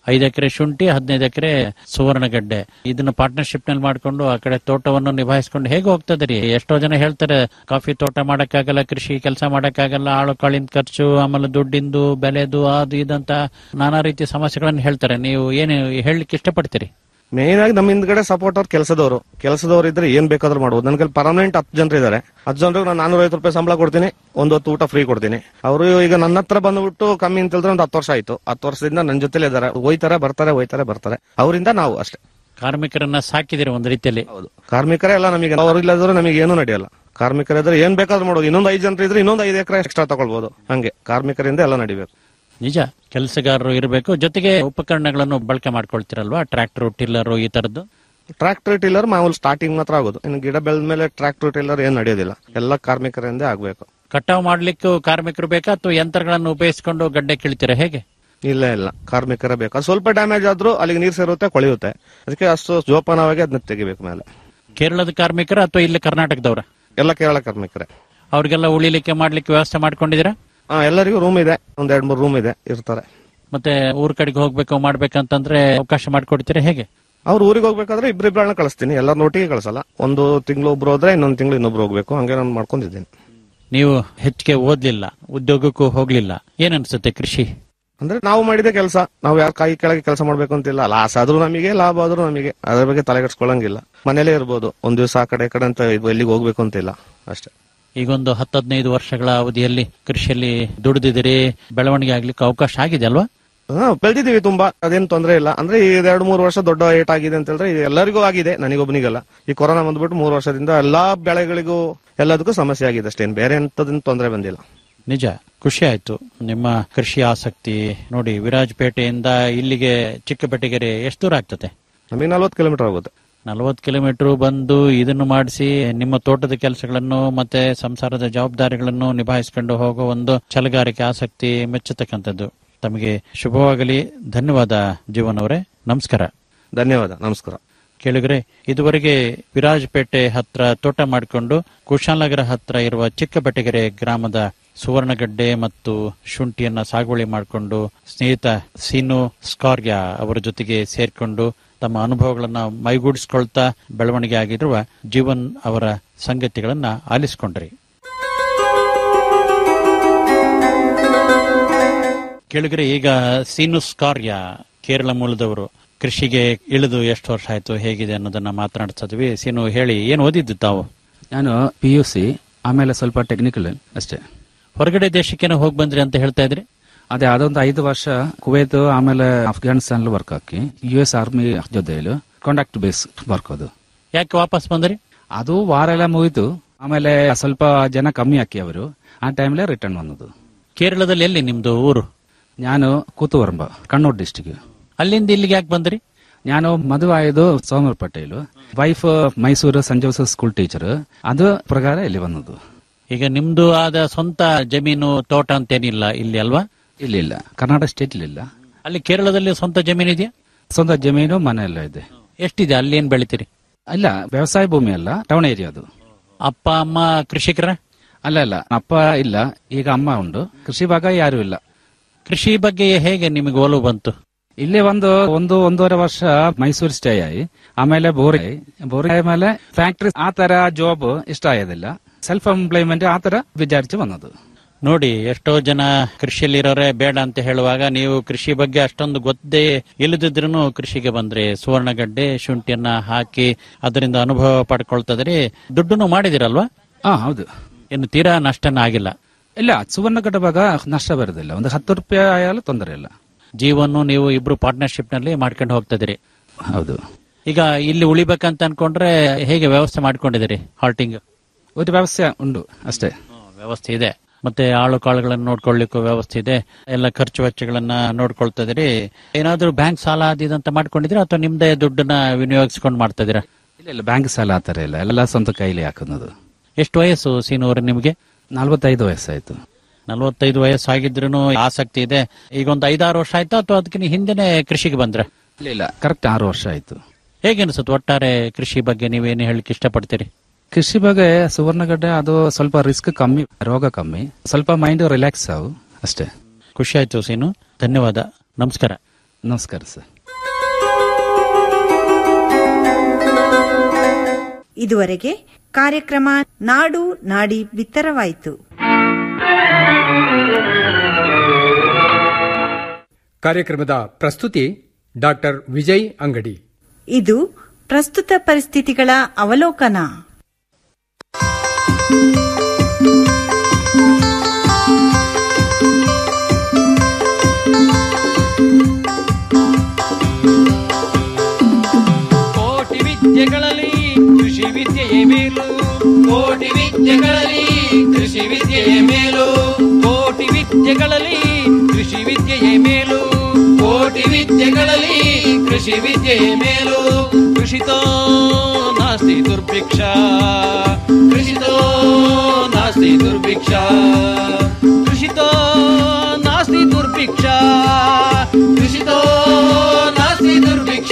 ಐದು ಎಕರೆ ಶುಂಠಿ ಹದಿನೈದು ಎಕರೆ ಸುವರ್ಣಗಡ್ಡೆ ಇದನ್ನ ಪಾರ್ಟ್ನರ್ಶಿಪ್ ನಲ್ಲಿ ಮಾಡ್ಕೊಂಡು ಆ ಕಡೆ ತೋಟವನ್ನು ನಿಭಾಯಿಸ್ಕೊಂಡು ಹೇಗೆ ಹೋಗ್ತದೆ ರೀ ಎಷ್ಟೋ ಜನ ಹೇಳ್ತಾರೆ ಕಾಫಿ ತೋಟ ಮಾಡಕ್ಕಾಗಲ್ಲ ಕೃಷಿ ಕೆಲಸ ಮಾಡಕ್ಕಾಗಲ್ಲ ಆಳು ಕಾಳಿನ ಖರ್ಚು ಆಮೇಲೆ ದುಡ್ಡಿಂದು ಬೆಲೆದು ಅದು ಇದಂತ ನಾನಾ ರೀತಿಯ ಸಮಸ್ಯೆಗಳನ್ನು ಹೇಳ್ತಾರೆ ನೀವು ಏನು ಹೇಳಲಿಕ್ಕೆ ಇಷ್ಟಪಡ್ತೀರಿ ಮೇನ್ ಆಗಿ ನಮ್ಮ ಹಿಂದ್ಗಡೆ ಸಪೋರ್ಟ್ ಅವ್ರು ಕೆಲಸದವರು ಕೆಲಸದವ್ರು ಇದ್ರೆ ಏನ್ ಬೇಕಾದ್ರೂ ಮಾಡ್ಬೋದು ನನ್ಗೆ ಪರ್ಮನೆಂಟ್ ಹತ್ತು ಜನರು ಇದಾರೆ ಹತ್ತು ಜನರಿಗೆ ನಾನು ನಾನೂರೈವತ್ತು ರೂಪಾಯಿ ಸಂಬಳ ಕೊಡ್ತೀನಿ ಒಂದು ಹೊತ್ತು ಊಟ ಫ್ರೀ ಕೊಡ್ತೀನಿ ಅವರು ಈಗ ನನ್ನ ಹತ್ರ ಬಂದ್ಬಿಟ್ಟು ಕಮ್ಮಿ ಅಂತ ಹೇಳಿದ್ರೆ ಒಂದು ಹತ್ತು ವರ್ಷ ಆಯ್ತು ಹತ್ತು ವರ್ಷದಿಂದ ನನ್ನ ಜೊತೆಲಿ ಇದಾರೆ ಹೋಯ್ತಾರೆ ಬರ್ತಾರೆ ಹೋಯ್ತಾರೆ ಬರ್ತಾರೆ ಅವರಿಂದ ನಾವು ಅಷ್ಟೇ ಕಾರ್ಮಿಕರನ್ನ ಸಾಕಿದಿರಿ ಒಂದು ರೀತಿಯಲ್ಲಿ ಕಾರ್ಮಿಕರೇ ಎಲ್ಲ ನಮಗೆ ಅವ್ರು ಇಲ್ಲದ್ರೆ ನಮಗೆ ಏನೂ ನಡೆಯಲ್ಲ ಕಾರ್ಮಿಕರಿದ್ರೆ ಏನ್ ಬೇಕಾದ್ರೂ ಮಾಡೋದು ಇನ್ನೊಂದು ಐದು ಜನರು ಇದ್ರೆ ಇನ್ನೊಂದು ಐದು ಎಕರೆ ಎಕ್ಸ್ಟ್ರಾ ತಗೊಳ್ಬಹುದು ಹಂಗೆ ಕಾರ್ಮಿಕರಿಂದ ಎಲ್ಲ ನಡಿಬೇಕು ನಿಜ ಕೆಲಸಗಾರರು ಇರಬೇಕು ಜೊತೆಗೆ ಉಪಕರಣಗಳನ್ನು ಬಳಕೆ ಮಾಡ್ಕೊಳ್ತಿರಲ್ವಾ ಟ್ರ್ಯಾಕ್ಟರ್ ಟಿಲ್ಲರ್ ಈ ತರದ್ದು ಟ್ರಾಕ್ಟರ್ ಟಿಲ್ಲರ್ ಮಾಮೂಲು ಸ್ಟಾರ್ಟಿಂಗ್ ಮಾತ್ರ ಆಗೋದು ಇನ್ನು ಗಿಡ ಬೆಳೆದ ಮೇಲೆ ಟ್ರಾಕ್ಟರ್ ಟಿಲ್ಲರ್ ಏನ್ ನಡೆಯೋದಿಲ್ಲ ಎಲ್ಲ ಕಾರ್ಮಿಕರಿಂದ ಆಗ್ಬೇಕು ಕಟಾವು ಮಾಡ್ಲಿಕ್ಕೂ ಕಾರ್ಮಿಕರು ಬೇಕಾ ಅಥವಾ ಯಂತ್ರಗಳನ್ನು ಉಪಯೋಗಿಸಿಕೊಂಡು ಗಡ್ಡೆ ಕೀಳ್ತೀರಾ ಹೇಗೆ ಇಲ್ಲ ಇಲ್ಲ ಕಾರ್ಮಿಕರೇ ಬೇಕು ಅದು ಸ್ವಲ್ಪ ಡ್ಯಾಮೇಜ್ ಆದ್ರೂ ಅಲ್ಲಿಗೆ ನೀರು ಸೇರುತ್ತೆ ಕೊಳೆಯುತ್ತೆ ಅದಕ್ಕೆ ಅಷ್ಟು ಜೋಪಾನವಾಗಿ ಅದನ್ನ ತೆಗಿಬೇಕು ಮೇಲೆ ಕೇರಳದ ಕಾರ್ಮಿಕರ ಅಥವಾ ಇಲ್ಲಿ ಕರ್ನಾಟಕದವ್ರ ಎಲ್ಲ ಕೇರಳ ಕಾರ್ಮಿಕರೇ ಅವ್ರಿಗೆಲ್ಲ ಉಳಿಲಿಕ್ಕೆ ಮಾಡ್ಲಿಕ್ಕೆ ವ್ಯವಸ್ಥೆ ಮಾಡ್ಕೊಂಡಿದ್ದೀರಾ ಹಾ ಎಲ್ಲರಿಗೂ ರೂಮ್ ಇದೆ ಒಂದ್ ಎರಡ್ ಮೂರು ರೂಮ್ ಇದೆ ಇರ್ತಾರೆ ಮತ್ತೆ ಊರ್ ಕಡೆಗೆ ಹೋಗ್ಬೇಕು ಮಾಡ್ಬೇಕಂತಂದ್ರೆ ಅವಕಾಶ ಮಾಡ್ಕೊಡ್ತೀರಾ ಹೇಗೆ ಅವ್ರು ಊರಿಗೆ ಹೋಗ್ಬೇಕಾದ್ರೆ ಇಬ್ರಿಬ್ರನ್ನ ಕಳಿಸ್ತೀನಿ ಎಲ್ಲರನ್ನ ಒಟ್ಟಿಗೆ ಕಳಿಸಲ್ಲ ಒಂದು ತಿಂಗಳು ಒಬ್ರು ಹೋದ್ರೆ ಇನ್ನೊಂದು ತಿಂಗಳು ಇನ್ನೊಬ್ರು ಹೋಗ್ಬೇಕು ಹಂಗೆ ನಾನು ಮಾಡ್ಕೊಂಡಿದ್ದೀನಿ ನೀವು ಹೆಚ್ಚಿಗೆ ಓದ್ಲಿಲ್ಲ ಉದ್ಯೋಗಕ್ಕೂ ಹೋಗ್ಲಿಲ್ಲ ಏನ್ ಅನ್ಸುತ್ತೆ ಕೃಷಿ ಅಂದ್ರೆ ನಾವು ಮಾಡಿದ ಕೆಲಸ ನಾವು ಯಾರ ಕೈ ಕೆಳಗೆ ಕೆಲಸ ಮಾಡ್ಬೇಕು ಅಂತಿಲ್ಲ ಲಾಸ್ ಆದ್ರೂ ನಮಗೆ ಲಾಭ ಆದ್ರೂ ನಮಗೆ ಅದ್ರ ಬಗ್ಗೆ ತಲೆ ಕೆಡ್ಸ್ಕೊಳಂಗಿಲ್ಲ ಮನೇಲೇ ಇರ್ಬೋದು ಒಂದ್ ದಿವಸ ಆ ಕಡೆ ಈ ಕಡೆ ಅಂತ ಇದು ಎಲ್ಲಿಗೆ ಹೋಗ್ಬೇಕು ಅಂತಿಲ್ಲ ಅಷ್ಟೇ ಈಗೊಂದು ಹತ್ತದೈದು ವರ್ಷಗಳ ಅವಧಿಯಲ್ಲಿ ಕೃಷಿಯಲ್ಲಿ ದುಡಿದಿದ್ದೀರಿ ಬೆಳವಣಿಗೆ ಆಗ್ಲಿಕ್ಕೆ ಅವಕಾಶ ಆಗಿದೆ ಅಲ್ವಾ ಹಾ ಬೆಳೆದಿದ್ದೀವಿ ತುಂಬಾ ಅದೇನ್ ತೊಂದರೆ ಇಲ್ಲ ಅಂದ್ರೆ ಈ ಎರಡು ಮೂರು ವರ್ಷ ದೊಡ್ಡ ಏಟ್ ಆಗಿದೆ ಅಂತ ಹೇಳಿದ್ರೆ ಇದು ಎಲ್ಲರಿಗೂ ಆಗಿದೆ ನನಗೊಬ್ಬನಿಗಲ್ಲ ಈ ಕೊರೋನಾ ಬಂದ್ಬಿಟ್ಟು ಮೂರು ವರ್ಷದಿಂದ ಎಲ್ಲಾ ಬೆಳೆಗಳಿಗೂ ಎಲ್ಲದಕ್ಕೂ ಸಮಸ್ಯೆ ಆಗಿದೆ ಅಷ್ಟೇನು ಬೇರೆ ಎಂತದಿಂದ ತೊಂದರೆ ಬಂದಿಲ್ಲ ನಿಜ ಖುಷಿ ಆಯ್ತು ನಿಮ್ಮ ಕೃಷಿ ಆಸಕ್ತಿ ನೋಡಿ ವಿರಾಜಪೇಟೆಯಿಂದ ಇಲ್ಲಿಗೆ ಚಿಕ್ಕಬೆಟ್ಟಗೆರೆ ಎಷ್ಟು ದೂರ ಆಗ್ತದೆ ನಮಗೆ ನಲ್ವತ್ತು ಕಿಲೋಮೀಟರ್ ಆಗುತ್ತೆ ನಲವತ್ತು ಕಿಲೋಮೀಟರ್ ಬಂದು ಇದನ್ನು ಮಾಡಿಸಿ ನಿಮ್ಮ ತೋಟದ ಕೆಲಸಗಳನ್ನು ಮತ್ತೆ ಸಂಸಾರದ ಜವಾಬ್ದಾರಿಗಳನ್ನು ನಿಭಾಯಿಸಿಕೊಂಡು ಹೋಗೋ ಒಂದು ಛಲಗಾರಿಕೆ ಆಸಕ್ತಿ ಮೆಚ್ಚತಕ್ಕಂಥದ್ದು ತಮಗೆ ಶುಭವಾಗಲಿ ಧನ್ಯವಾದ ಜೀವನ್ ಅವರೇ ನಮಸ್ಕಾರ ಧನ್ಯವಾದ ನಮಸ್ಕಾರ ಕೇಳಿದ್ರೆ ಇದುವರೆಗೆ ವಿರಾಜಪೇಟೆ ಹತ್ರ ತೋಟ ಮಾಡಿಕೊಂಡು ಕುಶಾಲನಗರ ಹತ್ರ ಇರುವ ಚಿಕ್ಕಬೆಟಗೆರೆ ಗ್ರಾಮದ ಸುವರ್ಣಗಡ್ಡೆ ಮತ್ತು ಶುಂಠಿಯನ್ನ ಸಾಗುವಳಿ ಮಾಡಿಕೊಂಡು ಸ್ನೇಹಿತ ಸೀನು ಸ್ಕಾರ್ಯ ಅವರ ಜೊತೆಗೆ ಸೇರ್ಕೊಂಡು ತಮ್ಮ ಅನುಭವಗಳನ್ನ ಮೈಗೂಡಿಸ್ಕೊಳ್ತಾ ಬೆಳವಣಿಗೆ ಆಗಿರುವ ಜೀವನ್ ಅವರ ಸಂಗತಿಗಳನ್ನ ಆಲಿಸಿಕೊಂಡ್ರಿ ಕೇಳಿದ್ರೆ ಈಗ ಸೀನು ಸ್ಕಾರ್ಯ ಕೇರಳ ಮೂಲದವರು ಕೃಷಿಗೆ ಇಳಿದು ಎಷ್ಟು ವರ್ಷ ಆಯ್ತು ಹೇಗಿದೆ ಅನ್ನೋದನ್ನ ಮಾತನಾಡ್ತಿದ್ವಿ ಸೀನು ಹೇಳಿ ಏನು ಓದಿದ್ದು ತಾವು ನಾನು ಪಿ ಯು ಸಿ ಆಮೇಲೆ ಸ್ವಲ್ಪ ಟೆಕ್ನಿಕಲ್ ಅಷ್ಟೇ ಹೊರಗಡೆ ದೇಶಕ್ಕೇನೋ ಹೋಗಿ ಬಂದ್ರಿ ಅಂತ ಹೇಳ್ತಾ ಇದ್ರಿ ಅದೇ ಅದೊಂದು ಐದು ವರ್ಷ ಕುವೈತ್ ಆಮೇಲೆ ಅಫ್ಘಾನಿಸ್ತಾನ್ ವರ್ಕ್ ಹಾಕಿ ಯು ಎಸ್ ಆರ್ಮಿ ಜೊತೆಲು ಕಾಂಟ್ರಾಕ್ಟ್ ಬೇಸ್ ವರ್ಕ್ ಅದು ಯಾಕೆ ವಾಪಸ್ ಬಂದ್ರಿ ಅದು ವಾರ ಎಲ್ಲ ಮುಗಿತು ಆಮೇಲೆ ಸ್ವಲ್ಪ ಜನ ಕಮ್ಮಿ ಹಾಕಿ ಅವರು ಆ ಟೈಮ್ಲೆ ರಿಟರ್ನ್ ಬಂದದ್ದು ಕೇರಳದಲ್ಲಿ ಎಲ್ಲಿ ನಿಮ್ದು ಊರು ನಾನು ಕೂತುವರಂಬ ಕಣ್ಣೂರು ಡಿಸ್ಟಿಕ್ ಅಲ್ಲಿಂದ ಇಲ್ಲಿಗೆ ಯಾಕೆ ಬಂದ್ರಿ ನಾನು ಮದುವೆ ಆಯ್ದು ಸೋಮವಾರ ಪಟೇಲು ವೈಫ್ ಮೈಸೂರು ಸಂಜೆ ಜೋಸೆಫ್ ಸ್ಕೂಲ್ ಟೀಚರ್ ಅದು ಪ್ರಕಾರ ಇಲ್ಲಿ ಬಂದದ್ದು ಈಗ ನಿಮ್ದು ಆದ ಸ್ವಂತ ಜಮೀನು ತೋಟ ಅಂತೇನಿಲ್ಲ ಇಲ್ಲಿ ಅಲ್ವಾ ಇಲ್ಲ ಇಲ್ಲ ಕರ್ನಾಟಕ ಸ್ಟೇಟ್ ಇಲ್ಲ ಅಲ್ಲಿ ಕೇರಳದಲ್ಲಿ ಸ್ವಂತ ಜಮೀನು ಇದೆಯಾ ಸ್ವಂತ ಜಮೀನು ಮನೆ ಎಲ್ಲ ಇದೆ ಎಷ್ಟಿದೆ ಅಲ್ಲಿ ಏನ್ ಬೆಳಿತೀರಿ ಇಲ್ಲ ವ್ಯವಸಾಯ ಭೂಮಿ ಅಲ್ಲ ಟೌನ್ ಏರಿಯಾ ಅದು ಅಪ್ಪ ಅಮ್ಮ ಕೃಷಿಕರ ಅಲ್ಲ ಅಲ್ಲ ಅಪ್ಪ ಇಲ್ಲ ಈಗ ಅಮ್ಮ ಉಂಟು ಕೃಷಿ ಭಾಗ ಯಾರು ಇಲ್ಲ ಕೃಷಿ ಬಗ್ಗೆ ಹೇಗೆ ನಿಮಗೆ ಒಲವು ಬಂತು ಇಲ್ಲಿ ಒಂದು ಒಂದು ಒಂದೂವರೆ ವರ್ಷ ಮೈಸೂರು ಸ್ಟೇ ಆಗಿ ಆಮೇಲೆ ಬೋರಿ ಬೋರಿ ಆದ್ಮೇಲೆ ಫ್ಯಾಕ್ಟ್ರಿ ಆ ತರ ಜಾಬ್ ಇಷ್ಟ ಆಗೋದಿಲ್ಲ ಸೆಲ್ಫ್ ಎಂಪ್ಲಾಯ್ಮೆಂಟ್ ಆ ತರ ವಿಚಾರಿಸಿ ಬಂದದ್ದು ನೋಡಿ ಎಷ್ಟೋ ಜನ ಕೃಷಿಯಲ್ಲಿರೋರೆ ಬೇಡ ಅಂತ ಹೇಳುವಾಗ ನೀವು ಕೃಷಿ ಬಗ್ಗೆ ಅಷ್ಟೊಂದು ಗೊತ್ತೇ ಇಲ್ಲದಿದ್ರು ಕೃಷಿಗೆ ಬಂದ್ರಿ ಸುವರ್ಣಗಡ್ಡೆ ಶುಂಠಿಯನ್ನ ಹಾಕಿ ಅದರಿಂದ ಅನುಭವ ಪಡ್ಕೊಳ್ತದ್ರಿ ದುಡ್ಡನ್ನು ಮಾಡಿದಿರಲ್ವಾ ಹಾ ಹೌದು ಇನ್ನು ತೀರಾ ನಷ್ಟನ ಆಗಿಲ್ಲ ಇಲ್ಲ ಸುವರ್ಣಗಡ್ಡ ಭಾಗ ನಷ್ಟ ಬರೋದಿಲ್ಲ ಒಂದು ಹತ್ತು ರೂಪಾಯಿ ಆಯಾಲು ತೊಂದರೆ ಇಲ್ಲ ಜೀವನ್ನು ನೀವು ಇಬ್ರು ಪಾರ್ಟ್ನರ್ಶಿಪ್ ನಲ್ಲಿ ಮಾಡ್ಕೊಂಡು ಹೋಗ್ತದಿರಿ ಹೌದು ಈಗ ಇಲ್ಲಿ ಉಳಿಬೇಕಂತ ಅನ್ಕೊಂಡ್ರೆ ಹೇಗೆ ವ್ಯವಸ್ಥೆ ಮಾಡ್ಕೊಂಡಿದ್ದೀರಿ ಹಾಲ್ಟಿಂಗ್ ಒಂದು ವ್ಯವಸ್ಥೆ ಉಂಟು ಅಷ್ಟೇ ವ್ಯವಸ್ಥೆ ಇದೆ ಮತ್ತೆ ಆಳು ಕಾಳುಗಳನ್ನು ನೋಡ್ಕೊಳ್ಳಿಕ್ಕೂ ವ್ಯವಸ್ಥೆ ಇದೆ ಎಲ್ಲ ಖರ್ಚು ವೆಚ್ಚಗಳನ್ನ ನೋಡ್ಕೊಳ್ತಿದ್ದೀರಿ ಏನಾದ್ರೂ ಬ್ಯಾಂಕ್ ಸಾಲ ಅದಿದಂತ ಮಾಡ್ಕೊಂಡಿದ್ದೀರಾ ಅಥವಾ ನಿಮ್ದೇ ದುಡ್ಡನ್ನ ವಿನಿಯೋಗಿಸ್ಕೊಂಡು ಮಾಡ್ತಾ ಇದೀರಾ ಇಲ್ಲ ಇಲ್ಲ ಬ್ಯಾಂಕ್ ಸಾಲ ಆ ತರ ಇಲ್ಲ ಎಲ್ಲ ಸ್ವಂತ ಕೈಲಿ ಹಾಕೋದು ಎಷ್ಟು ವಯಸ್ಸು ಸೀನೂರು ನಿಮಗೆ ನಲ್ವತ್ತೈದು ವಯಸ್ಸಾಯ್ತು ನಲ್ವತ್ತೈದು ವಯಸ್ಸಾಗಿದ್ರು ಆಸಕ್ತಿ ಇದೆ ಈಗ ಒಂದು ಐದಾರು ವರ್ಷ ಆಯ್ತಾ ಅಥವಾ ಅದಕ್ಕಿಂತ ಹಿಂದೆನೆ ಕೃಷಿಗೆ ಬಂದ್ರೆ ಇಲ್ಲ ಇಲ್ಲ ಕರೆಕ್ಟ್ ಆರು ವರ್ಷ ಆಯ್ತು ಹೇಗೆ ಅನ್ಸುತ್ತೆ ಒಟ್ಟಾರೆ ಕೃಷಿ ಬಗ್ಗೆ ನೀವೇನು ಹೇಳಕ್ ಇಷ್ಟಪಡ್ತೀರಿ ಕೃಷಿ ಬಗ್ಗೆ ಸುವರ್ಣಗಡ್ಡೆ ಅದು ಸ್ವಲ್ಪ ರಿಸ್ಕ್ ಕಮ್ಮಿ ರೋಗ ಕಮ್ಮಿ ಸ್ವಲ್ಪ ಮೈಂಡ್ ರಿಲ್ಯಾಕ್ಸ್ ಆವು ಅಷ್ಟೇ ಖುಷಿ ಆಯ್ತು ಸೀನು ಧನ್ಯವಾದ ನಮಸ್ಕಾರ ನಮಸ್ಕಾರ ಸರ್ ಇದುವರೆಗೆ ಕಾರ್ಯಕ್ರಮ ನಾಡು ನಾಡಿ ಬಿತ್ತರವಾಯಿತು ಕಾರ್ಯಕ್ರಮದ ಪ್ರಸ್ತುತಿ ಡಾಕ್ಟರ್ ವಿಜಯ್ ಅಂಗಡಿ ಇದು ಪ್ರಸ್ತುತ ಪರಿಸ್ಥಿತಿಗಳ ಅವಲೋಕನ ಕೋಟಿ ವಿದ್ಯೆಗಳಲ್ಲಿ ಕೃಷಿ ವಿದ್ಯೆಯೇ ಮೇಲು ಕೋಟಿ ವಿದ್ಯೆಗಳಲ್ಲಿ ಕೃಷಿ ವಿದ್ಯೆಯೇ ಮೇಲು ಕೋಟಿ ವಿದ್ಯೆಗಳಲ್ಲಿ ಕೃಷಿ ವಿದ್ಯೆಯೇ ಮೇಲು ಕೋಟಿ ವಿದ್ಯೆಗಳಲ್ಲಿ ಕೃಷಿ ವಿದ್ಯೆಯೇ ಮೇಲು ಕೃಷಿತೋ ನಾಸ್ತಿ ದುರ್ಭಿಕ್ಷ ಕೃಷಿತೋ ನಾಸ್ತಿ ದುರ್ಭಿಕ್ಷ ಕೃಷಿತೋ ನಾಸ್ತಿ ದುರ್ಭಿಕ್ಷ ಕೃಷಿತೋ ನಾಸ್ತಿ ದುರ್ಭಿಕ್ಷ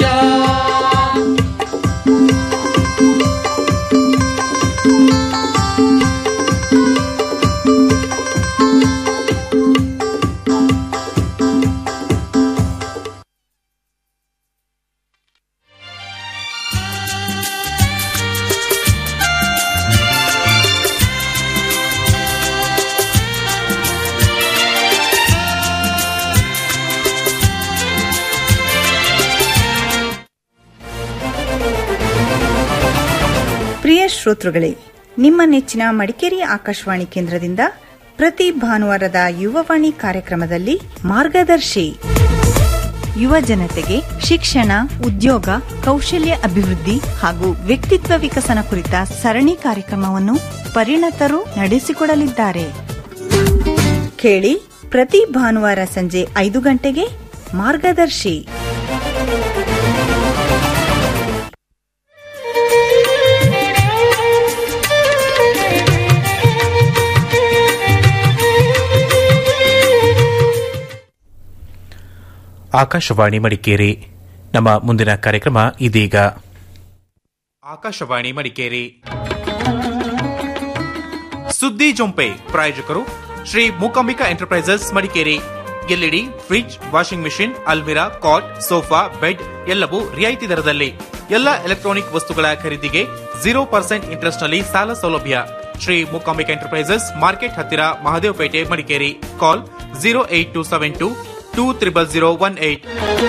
ಪ್ರಿಯ ಶ್ರೋತೃಗಳೇ ನಿಮ್ಮ ನೆಚ್ಚಿನ ಮಡಿಕೇರಿ ಆಕಾಶವಾಣಿ ಕೇಂದ್ರದಿಂದ ಪ್ರತಿ ಭಾನುವಾರದ ಯುವವಾಣಿ ಕಾರ್ಯಕ್ರಮದಲ್ಲಿ ಮಾರ್ಗದರ್ಶಿ ಯುವ ಜನತೆಗೆ ಶಿಕ್ಷಣ ಉದ್ಯೋಗ ಕೌಶಲ್ಯ ಅಭಿವೃದ್ಧಿ ಹಾಗೂ ವ್ಯಕ್ತಿತ್ವ ವಿಕಸನ ಕುರಿತ ಸರಣಿ ಕಾರ್ಯಕ್ರಮವನ್ನು ಪರಿಣತರು ನಡೆಸಿಕೊಡಲಿದ್ದಾರೆ ಕೇಳಿ ಪ್ರತಿ ಭಾನುವಾರ ಸಂಜೆ ಐದು ಗಂಟೆಗೆ ಮಾರ್ಗದರ್ಶಿ ಆಕಾಶವಾಣಿ ಮಡಿಕೇರಿ ನಮ್ಮ ಮುಂದಿನ ಕಾರ್ಯಕ್ರಮ ಇದೀಗ ಆಕಾಶವಾಣಿ ಮಡಿಕೇರಿ ಸುದ್ದಿ ಜೊಂಪೆ ಪ್ರಾಯೋಜಕರು Shri Mookambika enterprises Madikeri LED fridge washing machine ಅಲ್ಮಿರಾ ಕಾಟ್ ಸೋಫಾ ಬೆಡ್ ಎಲ್ಲವೂ ರಿಯಾಯಿತಿ ದರದಲ್ಲಿ ಎಲ್ಲ ಎಲೆಕ್ಟ್ರಾನಿಕ್ ವಸ್ತುಗಳ ಖರೀದಿಗೆ ಜೀರೋ ಪರ್ಸೆಂಟ್ ಇಂಟ್ರೆಸ್ಟ್ ನಲ್ಲಿ ಸಾಲ ಸೌಲಭ್ಯ ಶ್ರೀ ಮೂಕಾಂಬಿಕಾ ಎಂಟರ್ಪ್ರೈಸಸ್ ಮಾರ್ಕೆಟ್ ಹತ್ತಿರ Mahadevapete Madikeri call zero eight two seven two two triple zero one eight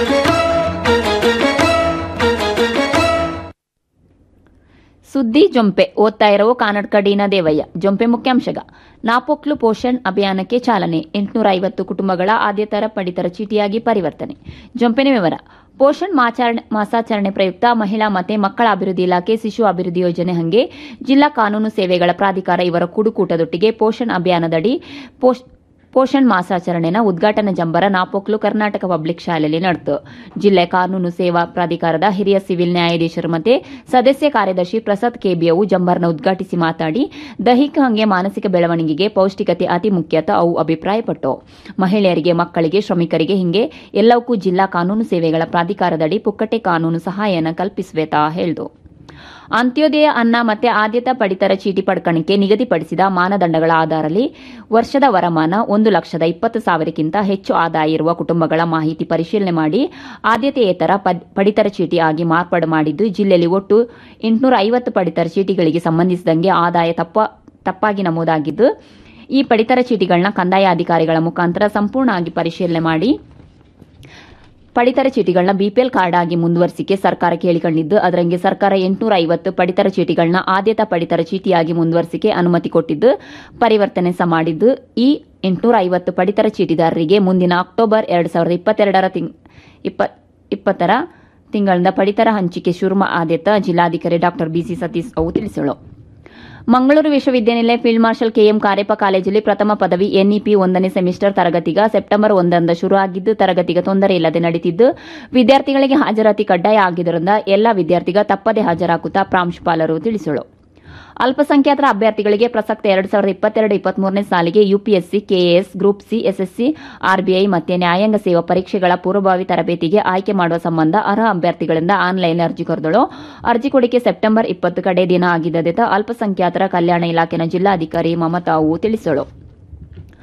ಸುದ್ದಿ ಜೊಂಪೆ ಓದ್ತಾ ಇರುವ ಕಾನಡ್ ಕಡೀನ ದೇವಯ್ಯ ಜೊಂಪೆ ಮುಖ್ಯಾಂಶಗ ನಾಪೊಕ್ಲು ಪೋಷಣ್ ಅಭಿಯಾನಕ್ಕೆ ಚಾಲನೆ ಎಂಟುನೂರ ಐವತ್ತು ಕುಟುಂಬಗಳ ಆದ್ಯತರ ಪಡಿತರ ಚೀಟಿಯಾಗಿ ಪರಿವರ್ತನೆ ಜೊಂಪೆನ ವಿವರ ಪೋಷಣ್ ಮಾಚಾರಣೆ ಮಾಸಾಚರಣೆ ಪ್ರಯುಕ್ತ ಮಹಿಳಾ ಮತ್ತೆ ಮಕ್ಕಳ ಅಭಿವೃದ್ಧಿ ಇಲಾಖೆ ಶಿಶು ಅಭಿವೃದ್ಧಿ ಯೋಜನೆ ಹಂಗೆ ಜಿಲ್ಲಾ ಕಾನೂನು ಸೇವೆಗಳ ಪ್ರಾಧಿಕಾರ ಇವರ ಕುಡುಕೂಟದೊಟ್ಟಿಗೆ ಪೋಷಣ್ ಅಭಿಯಾನದಡಿ ಪೋಷ್ ಪೋಷಣ್ ಮಾಸಾಚರಣೆನ ಉದ್ಘಾಟನಾ ಜಂಬರ ನಾಪೊಕ್ಲು ಕರ್ನಾಟಕ ಪಬ್ಲಿಕ್ ಶಾಲೆಯಲ್ಲಿ ನಡೆತು ಜಿಲ್ಲೆ ಕಾನೂನು ಸೇವಾ ಪ್ರಾಧಿಕಾರದ ಹಿರಿಯ ಸಿವಿಲ್ ನ್ಯಾಯಾಧೀಶರು ಮತ್ತೆ ಸದಸ್ಯ ಕಾರ್ಯದರ್ಶಿ ಪ್ರಸಾದ್ ಕೆಬಿಯವು ಜಂಬರ್ನ ಉದ್ಘಾಟಿಸಿ ಮಾತಾಡಿ ದೈಹಿಕ ಹಂಗೆ ಮಾನಸಿಕ ಬೆಳವಣಿಗೆಗೆ ಪೌಷ್ಟಿಕತೆ ಅತಿ ಮುಖ್ಯತ ಅವು ಅಭಿಪ್ರಾಯಪಟ್ಟು ಮಹಿಳೆಯರಿಗೆ ಮಕ್ಕಳಿಗೆ ಶ್ರಮಿಕರಿಗೆ ಹಿಂಗೆ ಎಲ್ಲವಕ್ಕೂ ಜಿಲ್ಲಾ ಕಾನೂನು ಸೇವೆಗಳ ಪ್ರಾಧಿಕಾರದಡಿ ಪುಕ್ಕಟೆ ಕಾನೂನು ಸಹಾಯನ ಕಲ್ಪಿಸುವೆತಾ ಹೇಳ್ದು ಅಂತ್ಯೋದಯ ಅನ್ನ ಮತ್ತೆ ಆದ್ಯತಾ ಪಡಿತರ ಚೀಟಿ ಪಡ್ಕಣಿಕೆ ನಿಗದಿಪಡಿಸಿದ ಮಾನದಂಡಗಳ ಆಧಾರದಲ್ಲಿ ವರ್ಷದ ವರಮಾನ ಒಂದು ಲಕ್ಷದ ಇಪ್ಪತ್ತು ಸಾವಿರಕ್ಕಿಂತ ಹೆಚ್ಚು ಆದಾಯ ಇರುವ ಕುಟುಂಬಗಳ ಮಾಹಿತಿ ಪರಿಶೀಲನೆ ಮಾಡಿ ಆದ್ಯತೆಯೇತರ ಪದ್- ಪಡಿತರ ಚೀಟಿ ಆಗಿ ಮಾರ್ಪಾಡು ಮಾಡಿದ್ದು ಜಿಲ್ಲೆಯಲ್ಲಿ ಒಟ್ಟು ಎಂಟುನೂರ ಐವತ್ತು ಪಡಿತರ ಚೀಟಿಗಳಿಗೆ ಸಂಬಂಧಿಸಿದಂಗೆ ಆದಾಯ ತಪ್ಪ ತಪ್ಪಾಗಿ ನಮೂದಾಗಿದ್ದು ಈ ಪಡಿತರ ಚೀಟಿಗಳನ್ನ ಕಂದಾಯ ಅಧಿಕಾರಿಗಳ ಮುಖಾಂತರ ಸಂಪೂರ್ಣವಾಗಿ ಪರಿಶೀಲನೆ ಮಾಡಿ ಪಡಿತರ ಚೀಟಿಗಳನ್ನ ಬಿಪಿಎಲ್ ಕಾರ್ಡ್ ಆಗಿ ಮುಂದುವರಿಸಿಕೆ ಸರ್ಕಾರ ಕೇಳಿಕೊಂಡಿದ್ದು ಅದರಂಗೆ ಸರ್ಕಾರ ಎಂಟುನೂರ ಐವತ್ತು ಪಡಿತರ ಚೀಟಿಗಳನ್ನ ಆದ್ಯತಾ ಪಡಿತರ ಚೀಟಿಯಾಗಿ ಮುಂದುವರಿಸಿಕೆ ಅನುಮತಿ ಕೊಟ್ಟಿದ್ದು ಪರಿವರ್ತನೆ ಸಹ ಮಾಡಿದ್ದು ಈ ಎಂಟುನೂರ ಐವತ್ತು ಪಡಿತರ ಚೀಟಿದಾರರಿಗೆ ಮುಂದಿನ ಅಕ್ಟೋಬರ್ ಎರಡು ಸಾವಿರದ ಇಪ್ಪತ್ತೆರಡರ ತಿಂಗ್ ಇಪ್ಪ ಇಪ್ಪತ್ತರ ತಿಂಗಳಿಂದ ಪಡಿತರ ಹಂಚಿಕೆ ಶುರು ಆದ್ಯತ ಜಿಲ್ಲಾಧಿಕಾರಿ ಡಾಕ್ಟರ್ ಬಿಸಿ ಸತೀಶ್ ಅವು ತಿಳಿಸಳು ಮಂಗಳೂರು ವಿಶ್ವವಿದ್ಯಾನಿಲಯ ಫೀಲ್ಡ್ ಮಾರ್ಷಲ್ ಕೆಎಂ ಕಾರ್ಯಪ್ಪ ಕಾಲೇಜಲ್ಲಿ ಪ್ರಥಮ ಪದವಿ ಎನ್ಇಪಿ ಒಂದನೇ ಸೆಮಿಸ್ಟರ್ ತರಗತಿಗ ಸೆಪ್ಟೆಂಬರ್ ಒಂದರಿಂದ ಶುರು ಆಗಿದ್ದು ತರಗತಿಗೆ ತೊಂದರೆ ಇಲ್ಲದೆ ನಡೀತಿದ್ದು ವಿದ್ಯಾರ್ಥಿಗಳಿಗೆ ಹಾಜರಾತಿ ಕಡ್ಡಾಯ ಆಗಿದ್ದರಿಂದ ಎಲ್ಲಾ ವಿದ್ಯಾರ್ಥಿಗ ತಪ್ಪದೆ ಹಾಜರಾಗುತ್ತಾ ಪ್ರಾಂಶುಪಾಲರು ತಿಳಿಸಳು ಅಲ್ಪಸಂಖ್ಯಾತರ ಅಭ್ಯರ್ಥಿಗಳಿಗೆ ಪ್ರಸಕ್ತ ಎರಡು ಸಾವಿರದ ಇಪ್ಪತ್ತೆರಡು ಇಪ್ಪತ್ಮೂರನೇ ಸಾಲಿಗೆ UPSC KAS group C SSC RBI ಮತ್ತೆ ನ್ಯಾಯಾಂಗ ಸೇವಾ ಪರೀಕ್ಷೆಗಳ ಪೂರ್ವಭಾವಿ ತರಬೇತಿಗೆ ಆಯ್ಕೆ ಮಾಡುವ ಸಂಬಂಧ ಅರ್ಹ ಅಭ್ಯರ್ಥಿಗಳಿಂದ ಆನ್ಲೈನ್ ಅರ್ಜಿ ಕೊರದಳು ಅರ್ಜಿ ಕೊಡಿಕೆ ಸೆಪ್ಟೆಂಬರ್ ಇಪ್ಪತ್ತು ಕಡೆ ದಿನ ಆಗಿದ್ದರಿಂದ ಅಲ್ಪಸಂಖ್ಯಾತರ ಕಲ್ಯಾಣ ಇಲಾಖೆನ ಜಿಲ್ಲಾಧಿಕಾರಿ ಮಮತಾ ಅವು ತಿಳಿಸಳು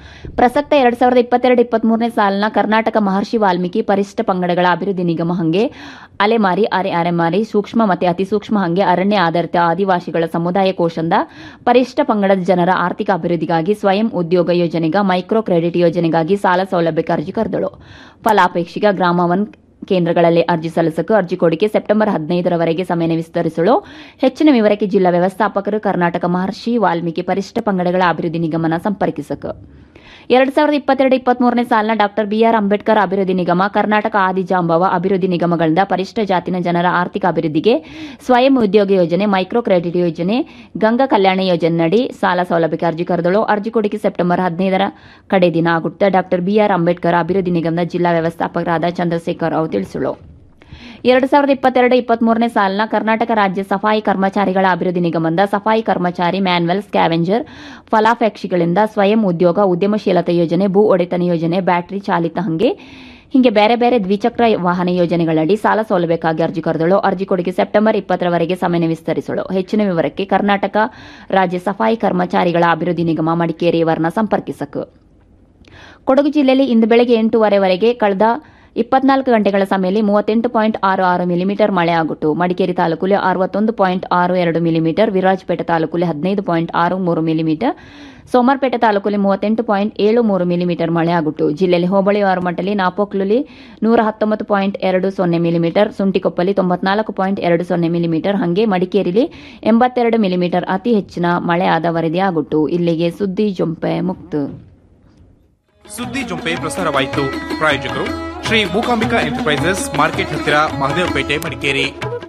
ಪ್ರಸಕ್ತ ಎರಡ್ ಸಾವಿರದ ಇಪ್ಪತ್ತೆರಡು ಇಪ್ಪತ್ಮೂರನೇ ಸಾಲಿನ ಕರ್ನಾಟಕ ಮಹರ್ಷಿ ವಾಲ್ಮೀಕಿ ಪರಿಶಿಷ್ಟ ಪಂಗಡಗಳ ಅಭಿವೃದ್ಧಿ ನಿಗಮ ಹಂಗೆ ಅಲೆಮಾರಿ ಅರೆ ಅರೆಮಾರಿ ಸೂಕ್ಷ್ಮ ಮತ್ತು ಅತಿ ಸೂಕ್ಷ್ಮ ಹಂಗೆ ಅರಣ್ಯ ಆಧಾರಿತ ಆದಿವಾಸಿಗಳ ಸಮುದಾಯ ಕೋಶದಿಂದ ಪರಿಶಿಷ್ಟ ಪಂಗಡದ ಜನರ ಆರ್ಥಿಕ ಅಭಿವೃದ್ಧಿಗಾಗಿ ಸ್ವಯಂ ಉದ್ಯೋಗ ಯೋಜನೆಗ ಮೈಕ್ರೋ ಕ್ರೆಡಿಟ್ ಯೋಜನೆಗಾಗಿ ಸಾಲ ಸೌಲಭ್ಯಕ್ಕೆ ಅರ್ಜಿ ಕರೆದಳು ಫಲಾಪೇಕ್ಷಿಗ ಗ್ರಾಮ ಒನ್ ಕೇಂದ್ರಗಳಲ್ಲಿ ಅರ್ಜಿ ಸಲ್ಲಿಸಲು ಅರ್ಜಿ ಕೊಡಿಕೆ ಸೆಪ್ಟೆಂಬರ್ ಹದಿನೈದರವರೆಗೆ ಸಮಯ ವಿಸ್ತರಿಸಲು ಹೆಚ್ಚಿನ ವಿವರಕ್ಕೆ ಜಿಲ್ಲಾ ವ್ಯವಸ್ಥಾಪಕರು ಕರ್ನಾಟಕ ಮಹರ್ಷಿ ವಾಲ್ಮೀಕಿ ಪರಿಶಿಷ್ಟ ಪಂಗಡಗಳ ಅಭಿವೃದ್ಧಿ ನಿಗಮನ ಸಂಪರ್ಕಿಸಕು ಎರಡ್ ಸಾವಿರದ ಇಪ್ಪತ್ತೆರಡು ಇಪ್ಪತ್ಮೂರನೇ ಸಾಲಿನ ಡಾಕ್ಟರ್ ಬಿಆರ್ ಅಂಬೇಡ್ಕರ್ ಅಭಿವೃದ್ಧಿ ನಿಗಮ ಕರ್ನಾಟಕ ಆದಿಜಾಂಬವ ಅಭಿವೃದ್ಧಿ ನಿಗಮಗಳಿಂದ ಪರಿಶಿಷ್ಟ ಜಾತಿನ ಜನರ ಆರ್ಥಿಕ ಅಭಿವೃದ್ಧಿಗೆ ಸ್ವಯಂ ಉದ್ಯೋಗ ಯೋಜನೆ ಮೈಕ್ರೋ ಕ್ರೆಡಿಟ್ ಯೋಜನೆ ಗಂಗಾ ಕಲ್ಯಾಣ ಯೋಜನೆಯಡಿ ಸಾಲ ಸೌಲಭ್ಯಕ್ಕೆ ಅರ್ಜಿ ಕರೆದಳು ಅರ್ಜಿ ಕೊಡಿಕೆ ಸೆಪ್ಟೆಂಬರ್ ಹದಿನೈದರ ಕಡೆ ದಿನ ಆಗುತ್ತೆ ಡಾಕ್ಟರ್ ಬಿಆರ್ ಅಂಬೇಡ್ಕರ್ ಅಭಿವೃದ್ಧಿ ನಿಗಮದ ಜಿಲ್ಲಾ ವ್ಯವಸ್ಥಾಪಕರಾದ ಚಂದ್ರಶೇಖರ್ ರಾವ್ ತಿಳಿಸಿಳು ಎರಡು ಸಾವಿರದ ಇಪ್ಪತ್ತೆರಡು ಇಪ್ಪತ್ಮೂರನೇ ಸಾಲಿನ ಕರ್ನಾಟಕ ರಾಜ್ಯ ಸಫಾಯಿ ಕರ್ಮಚಾರಿಗಳ ಅಭಿವೃದ್ಧಿ ನಿಗಮದ ಸಫಾಯಿ ಕರ್ಮಚಾರಿ ಮ್ಯಾನ್ವೆಲ್ ಸ್ಕ್ಯಾವೆಂಜರ್ ಫಲಾಪೇಕ್ಷಿಗಳಿಂದ ಸ್ವಯಂ ಉದ್ಯೋಗ ಉದ್ಯಮಶೀಲತಾ ಯೋಜನೆ ಭೂ ಒಡೆತನ ಯೋಜನೆ ಬ್ಯಾಟರಿ ಚಾಲಿತ ಹಂಗೆ ಹಿಂಗೆ ಬೇರೆ ಬೇರೆ ದ್ವಿಚಕ್ರ ವಾಹನ ಯೋಜನೆಗಳಡಿ ಸಾಲ ಸೌಲಭ್ಯಕ್ಕಾಗಿ ಅರ್ಜಿ ಕರೆದಳು ಅರ್ಜಿ ಕೊಡುಗೆ ಸೆಪ್ಟೆಂಬರ್ ಇಪ್ಪತ್ತರವರೆಗೆ ಸಮಯ ವಿಸ್ತರಿಸಳು ಹೆಚ್ಚಿನ ವಿವರಕ್ಕೆ ಕರ್ನಾಟಕ ರಾಜ್ಯ ಸಫಾಯಿ ಕರ್ಮಚಾರಿಗಳ ಅಭಿವೃದ್ಧಿ ನಿಗಮ ಮಡಿಕೇರಿ ಇವರನ್ನ ಸಂಪರ್ಕಿಸಕು ಕೊಡಗು ಜಿಲ್ಲೆಯಲ್ಲಿ ಇಂದು ಬೆಳಗ್ಗೆ ಎಂಟೂವರೆವರೆಗೆ ಕಳೆದ ಇಪ್ಪತ್ನಾಲ್ಕು ಗಂಟೆಗಳ ಸಮಯದಲ್ಲಿ ಮೂವತ್ತೆಂಟು ಪಾಯಿಂಟ್ ಆರು ಆರು ಮಿಲಿಮೀಟರ್ ಮಳೆ ಆಗಿತ್ತು ಮಡಿಕೇರಿ ತಾಲೂಕಲ್ಲಿ ಅರವತ್ತೊಂದು ಪಾಯಿಂಟ್ ಆರು ಎರಡು ಮಿಲಿಮೀಟರ್ ವಿರಾಜಪೇಟೆ ತಾಲೂಕಲ್ಲಿ ಹದಿನೈದು ಪಾಯಿಂಟ್ ಆರು ಮೂರು ಮಿಲಿಮೀಟರ್ ಸೋಮವಾರಪೇಟೆ ತಾಲೂಕಲ್ಲಿ ಮೂವತ್ತೆಂಟು ಪಾಯಿಂಟ್ ಏಳು ಮೂರು ಮಿಲಿಮೀಟರ್ ಮಳೆ ಆಗಿತ್ತು ಜಿಲ್ಲೆಯಲ್ಲಿ ಹೋಬಳಿ ಆರುಮಟ್ಟಲಿ ನಾಪೋಕ್ಲಲ್ಲಿ ನೂರ ಹತ್ತೊಂಬತ್ತು ಪಾಯಿಂಟ್ ಎರಡು ಸೊನ್ನೆ ಮಿಲಿಮೀಟರ್ ಸುಂಟಿಕೊಪ್ಪಲ್ಲಿ ತೊಂಬತ್ನಾಲ್ಕು ಪಾಯಿಂಟ್ ಎರಡು ಸೊನ್ನೆ ಮಿಲಿಮೀಟರ್ ಹಾಗೆ ಮಡಿಕೇರಿಲಿ ಎಂಬತ್ತೆರಡು ಮಿಲಿಮೀಟರ್ ಅತಿ ಹೆಚ್ಚಿನ ಮಳೆ ಆದ ವರದಿಯಾಗಿತ್ತು ಇಲ್ಲಿಗೆ ಸುದ್ದಿ ಜೊಂಪೆ ಮುಕ್ತು ಸುದ್ದಿ ಜೊಂಪೆ ಪ್ರಸಾರವಾಯಿತು ಪ್ರಾಯೋಜಕರು ಶ್ರೀ ಮೂಕಾಂಬಿಕಾ ಎಂಟರ್ಪ್ರೈಸಸ್ ಮಾರ್ಕೆಟ್ ಹತ್ತಿರ ಮಹದೇವಪೇಟೆ ಮಡಿಕೇರಿ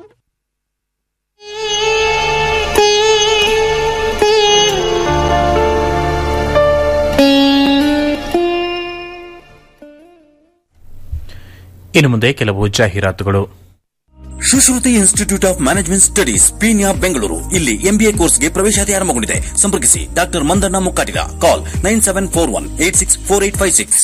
ಇನ್ನು ಮುಂದೆ ಕೆಲವು ಜಾಹೀರಾತುಗಳು Sushruti institute of management studies Peenya Bengaluru ಇಲ್ಲಿ ಎಂಬಿಎ ಕೋರ್ಸ್ಗೆ ಪ್ರವೇಶಾತಿ ಆರಂಭಗೊಂಡಿದೆ ಸಂಪರ್ಕಿಸಿ doctor Mandanna Mukkatiga call nine seven four one eight six four eight five six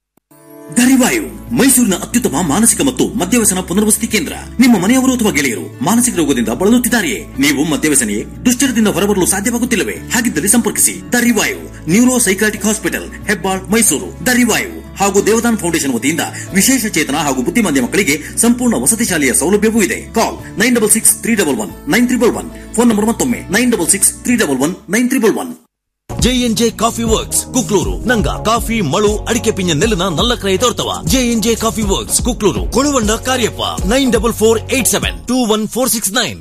Dariwayu ಮೈಸೂರಿನ ಅತ್ಯುತ್ತಮ ಮಾನಸಿಕ ಮತ್ತು ಮದ್ಯವ್ಯಸನ ಪುನರ್ವಸತಿ ಕೇಂದ್ರ ನಿಮ್ಮ ಮನೆಯವರು ಅಥವಾ ಗೆಳೆಯರು ಮಾನಸಿಕ ರೋಗದಿಂದ ಬಳಲುತ್ತಿದ್ದಾರೆಯೇ ನೀವು ಮದ್ಯವ್ಯಸನೆಯೇ ದುಶ್ಚರದಿಂದ ಹೊರಬರಲು ಸಾಧ್ಯವಾಗುತ್ತಿಲ್ಲವೇ ಹಾಗಿದ್ದಲ್ಲಿ ಸಂಪರ್ಕಿಸಿ Dariwayu neuro psychotic hospital Hebbal Mysuru Dariwayu ಹಾಗೂ ದೇವದಾನ್ ಫೌಂಡೇಶನ್ ವತಿಯಿಂದ ವಿಶೇಷ ಚೇತನ ಹಾಗೂ ಬುದ್ಧಿಮಾಂದ್ಯ ಮಕ್ಕಳಿಗೆ ಸಂಪೂರ್ಣ ವಸತಿ ಶಾಲೆಯ ಸೌಲಭ್ಯವೂ ಇದೆ call nine double six three double one nine triple one phone number ಮತ್ತೊಮ್ಮೆ nine double six three double one nine triple one JNJ coffee works Kuklur ನಂಗ ಕಾಫಿ ಮಳು ಅಡಿಕೆ ಪಿಂಜ ನೆಲ್ಲಿನ ನಲ್ಲ ಕ್ರಯ ತೋರ್ತವ JNJ coffee works Kuklur Koluvanda Kariappa nine double four eight seven two one four six nine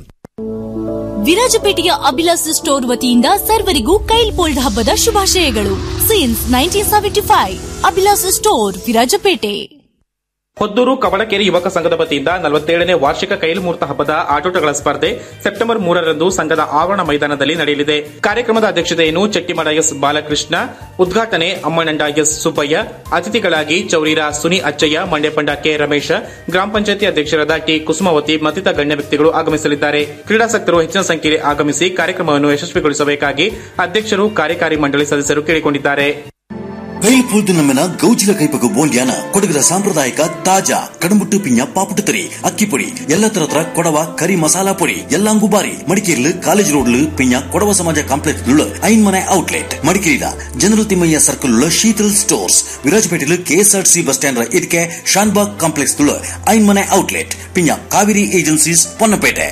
ವಿರಾಜಪೇಟೆಯ ಅಭಿಲಾಸ್ ಸ್ಟೋರ್ ವತಿಯಿಂದ ಸರ್ವರಿಗೂ ಕೈಲ್ಪೋಲ್ಡ್ ಹಬ್ಬದ ಶುಭಾಶಯಗಳು since nineteen seventy five Abhilash store Virajpet Hoddur Kavalakere ಯುವಕ ಸಂಘದ ವತಿಯಿಂದ ನಲವತ್ತೇಳನೇ ವಾರ್ಷಿಕ ಕೈಲ್ಮೂರ್ತ ಹಬ್ಬದ ಆಟೋಟಗಳ ಸ್ಪರ್ಧೆ ಸೆಪ್ಟೆಂಬರ್ ಮೂರರಂದು ಸಂಘದ ಆವರಣ ಮೈದಾನದಲ್ಲಿ ನಡೆಯಲಿದೆ ಕಾರ್ಯಕ್ರಮದ ಅಧ್ಯಕ್ಷತೆಯನ್ನು ಚೆಟ್ಟಿಮಡ ಎಸ್ ಬಾಲಕೃಷ್ಣ ಉದ್ಘಾಟನೆ ಅಮ್ಮನಂಡ ಎಸ್ ಸುಬ್ಬಯ್ಯ ಅತಿಥಿಗಳಾಗಿ ಚೌರಿರ ಸುನಿ ಅಚ್ಚಯ್ಯ ಮಂಡ್ಯಪಂಡ ಕೆ ರಮೇಶ ಗ್ರಾಮ ಪಂಚಾಯತಿ ಅಧ್ಯಕ್ಷರಾದ ಟಿ ಕುಸುಮಾವತಿ ಮತ್ತಿತರ ಗಣ್ಯ ವ್ಯಕ್ತಿಗಳು ಆಗಮಿಸಲಿದ್ದಾರೆ ಕ್ರೀಡಾಸಕ್ತರು ಹೆಚ್ಚಿನ ಸಂಖ್ಯೆಯಲ್ಲಿ ಆಗಮಿಸಿ ಕಾರ್ಯಕ್ರಮವನ್ನು ಯಶಸ್ವಿಗೊಳಿಸಬೇಕಾಗಿ ಅಧ್ಯಕ್ಷರು ಕಾರ್ಯಕಾರಿ ಮಂಡಳಿ ಸದಸ್ಯರು ಕೇಳಿಕೊಂಡಿದ್ದಾರೆ ಕೈಲ್ಪುಲ್ದು ನಮ್ಮೆನ ಗೌಜಿಲ ಕೈಪಗು ಬೋಂಡ್ಯಾನ ಕೊಡಗದ ಸಾಂಪ್ರದಾಯಿಕ ತಾಜಾ ಕಡಂಬುಟ್ಟು ಪಿಂಜ ಪಾಪುಟ್ಟು ತರಿ ಅಕ್ಕಿ ಪೊಡಿ ಎಲ್ಲ ತರ ಕೊಡವ ಕರಿ ಮಸಾಲಾ ಪೊಡಿ ಎಲ್ಲಾಂಗು ಬಾರಿ ಮಡಿಕೇರಿಲು ಕಾಲೇಜ್ ರೋಡ್ಲು ಪಿಂಜ ಕೊಡವ ಸಮಾಜ ಕಾಂಪ್ಲೆಕ್ಸ್ ಐನ್ ಮನೆ ಔಟ್ಲೆಟ್ ಮಡಿಕೇರಿದ ಜನರು ತಿಮ್ಮಯ್ಯ ಸರ್ಕಲ್ ಶೀತಲ್ ಸ್ಟೋರ್ಸ್ ವಿರಾಜಪೇಟೆಲು ಕೆಎಸ್ಆರ್ಟಿಸಿ ಬಸ್ ಸ್ಟ್ಯಾಂಡ್ ಇದಕ್ಕೆ ಶಾನ್ಬಾಗ್ ಕಾಂಪ್ಲೆಕ್ಸ್ ಐನ್ ಮನೆ ಔಟ್ಲೆಟ್ ಪಿಂಜ ಕಾವೇರಿ ಏಜೆನ್ಸೀಸ್ ಪೊನ್ನಪೇಟೆ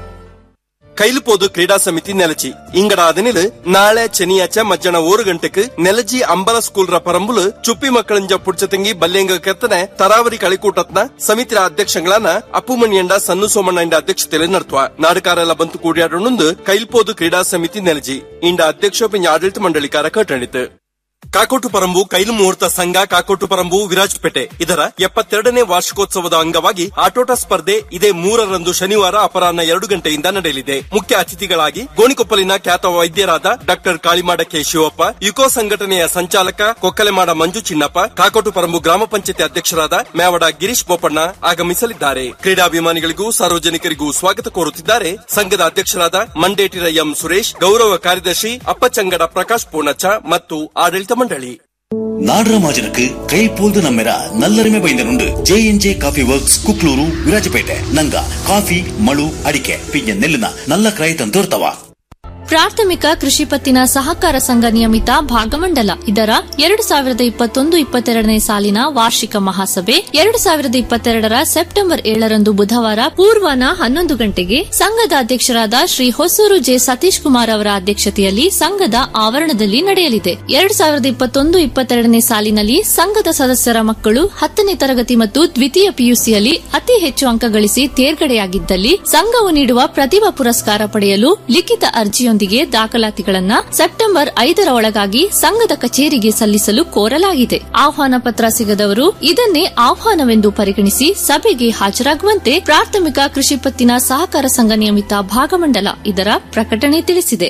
ಕೈಲುಪೋದು ಕ್ರೀಡಾ ಸಮಿತಿ ನೆಲಚಿ ಇಂಗಡ ಅದನಿಲ್ ನಾಳೆ ಚೆನಿಯಾಚ ಮಧ್ಯಾಹ್ನ ಓರು ಗಂಟೆಕ್ ನೆಲಜಿ ಅಂಬಲ ಸ್ಕೂಲ್ ರ ಪರಂಬುಲು ಚುಪ್ಪಿ ಮಕ್ಕಳಂಜ ಪುಡ್ಚತಂಗಿ ಬಲ್ಲೆಂಗ ಕೆತ್ತನೆ ತರಾವರಿ ಕಳಿಕೂಟತ್ನ ಸಮಿತಿರ ಅಧ್ಯಕ್ಷಗಳನ್ನ ಅಪ್ಪುಮಣಿಯಂಡ ಸನ್ನು ಸೋಮಣ್ಣ ಇಂಡ ಅಧ್ಯಕ್ಷತೆಯಲ್ಲಿ ನಡ್ತುವ ನಾಡಕಾರೆಲ್ಲ ಬಂತು ಕೂಡಿಯಾಡೊಂದು ಕೈಲ್ಪೋದು ಕ್ರೀಡಾ ಸಮಿತಿ ನೆಲಜಿ ಇಂಡ ಅಧ್ಯಕ್ಷ ಪಿಂಜ ಆಡಳಿತ ಮಂಡಳಿಕಾರ ಕಟ್ಟಣಿತು ಕಾಕೋಟು ಪರಂಬು ಕೈಲು ಮುಹೂರ್ತ ಸಂಘ ಕಾಕೋಟು ಪರಂಬು ವಿರಾಜಪೇಟೆ ಇದರ ಎಪ್ಪತ್ತೆರಡನೇ ವಾರ್ಷಿಕೋತ್ಸವದ ಅಂಗವಾಗಿ ಆಟೋಟ ಸ್ಪರ್ಧೆ ಇದೇ ಮೂರರಂದು ಶನಿವಾರ ಅಪರಾಹ್ನ ಎರಡು ಗಂಟೆಯಿಂದ ನಡೆಯಲಿದೆ ಮುಖ್ಯ ಅತಿಥಿಗಳಾಗಿ ಗೋಣಿಕೊಪ್ಪಲಿನ ಖ್ಯಾತ ವೈದ್ಯರಾದ ಡಾಕ್ಟರ್ ಕಾಳಿಮಾಡ ಕೆ ಶಿವಪ್ಪ ಯುಕೋ ಸಂಘಟನೆಯ ಸಂಚಾಲಕ ಕೊಕ್ಕಲೆಮಾಡ ಮಂಜು ಚಿನ್ನಪ್ಪ ಕಾಕೋಟು ಪರಂಬು ಗ್ರಾಮ ಪಂಚಾಯತಿ ಅಧ್ಯಕ್ಷರಾದ ಮ್ಯಾವಡ ಗಿರೀಶ್ ಬೋಪಣ್ಣ ಆಗಮಿಸಲಿದ್ದಾರೆ ಕ್ರೀಡಾಭಿಮಾನಿಗಳಿಗೂ ಸಾರ್ವಜನಿಕರಿಗೂ ಸ್ವಾಗತ ಕೋರುತ್ತಿದ್ದಾರೆ ಸಂಘದ ಅಧ್ಯಕ್ಷರಾದ ಮಂಡೇಟಿರ ಎಂ ಸುರೇಶ್ ಗೌರವ ಕಾರ್ಯದರ್ಶಿ ಅಪ್ಪಚಂಗಡ ಪ್ರಕಾಶ್ ಪೂರ್ಣಚ್ಚ ಮತ್ತು ಆಡಳಿತ ಮಂಡಳಿ നാടരമാജനക്ക് കൈപ്പോൽത് നമ്മര നല്ലറിമെ ബൈന്ദനുണ്ട് J N J coffee works Kuklur Virajpet ನಂಗ ಕಾಫಿ ಮಳು ಅಡಿಕೆ ಪಿಂಜ ನೆಲ್ಲಿನ ನಲ್ಲ ಕ್ರಯ ತಂತೋರ್ತವ ಪ್ರಾಥಮಿಕ ಕೃಷಿ ಪತ್ತಿನ ಸಹಕಾರ ಸಂಘ ನಿಯಮಿತ ಭಾಗಮಂಡಲ ಇದರ ಎರಡು ಸಾವಿರದ ಇಪ್ಪತ್ತೊಂದು ಇಪ್ಪತ್ತೆರಡನೇ ಸಾಲಿನ ವಾರ್ಷಿಕ ಮಹಾಸಭೆ ಎರಡು ಸಾವಿರದ ಇಪ್ಪತ್ತೆರಡರ ಸೆಪ್ಟೆಂಬರ್ ಏಳರಂದು ಬುಧವಾರ ಪೂರ್ವಾನ ಹನ್ನೊಂದು ಗಂಟೆಗೆ ಸಂಘದ ಅಧ್ಯಕ್ಷರಾದ ಶ್ರೀ ಹೊಸೂರು ಜೆ ಸತೀಶ್ ಕುಮಾರ್ ಅವರ ಅಧ್ಯಕ್ಷತೆಯಲ್ಲಿ ಸಂಘದ ಆವರಣದಲ್ಲಿ ನಡೆಯಲಿದೆ ಎರಡು ಸಾವಿರದ ಇಪ್ಪತ್ತೊಂದು ಇಪ್ಪತ್ತೆರಡನೇ ಸಾಲಿನಲ್ಲಿ ಸಂಘದ ಸದಸ್ಯರ ಮಕ್ಕಳು ಹತ್ತನೇ ತರಗತಿ ಮತ್ತು ದ್ವಿತೀಯ ಪಿಯುಸಿಯಲ್ಲಿ ಅತಿ ಹೆಚ್ಚು ಅಂಕ ಗಳಿಸಿ ತೇರ್ಗಡೆಯಾಗಿದ್ದಲ್ಲಿ ಸಂಘವು ನೀಡುವ ಪ್ರತಿಭಾ ಪುರಸ್ಕಾರ ಪಡೆಯಲು ಲಿಖಿತ ಅರ್ಜಿಯೊಂದಿಗೆ ದಾಖಲಾತಿಗಳನ್ನ ಸೆಪ್ಟೆಂಬರ್ ಐದರ ಒಳಗಾಗಿ ಸಂಘದ ಕಚೇರಿಗೆ ಸಲ್ಲಿಸಲು ಕೋರಲಾಗಿದೆ ಆಹ್ವಾನ ಪತ್ರ ಸಿಗದವರು ಇದನ್ನೇ ಆಹ್ವಾನವೆಂದು ಪರಿಗಣಿಸಿ ಸಭೆಗೆ ಹಾಜರಾಗುವಂತೆ ಪ್ರಾಥಮಿಕ ಕೃಷಿ ಪತ್ತಿನ ಸಹಕಾರ ಸಂಘ ನಿಯಮಿತ ಭಾಗಮಂಡಲ ಇದರ ಪ್ರಕಟಣೆ ತಿಳಿಸಿದೆ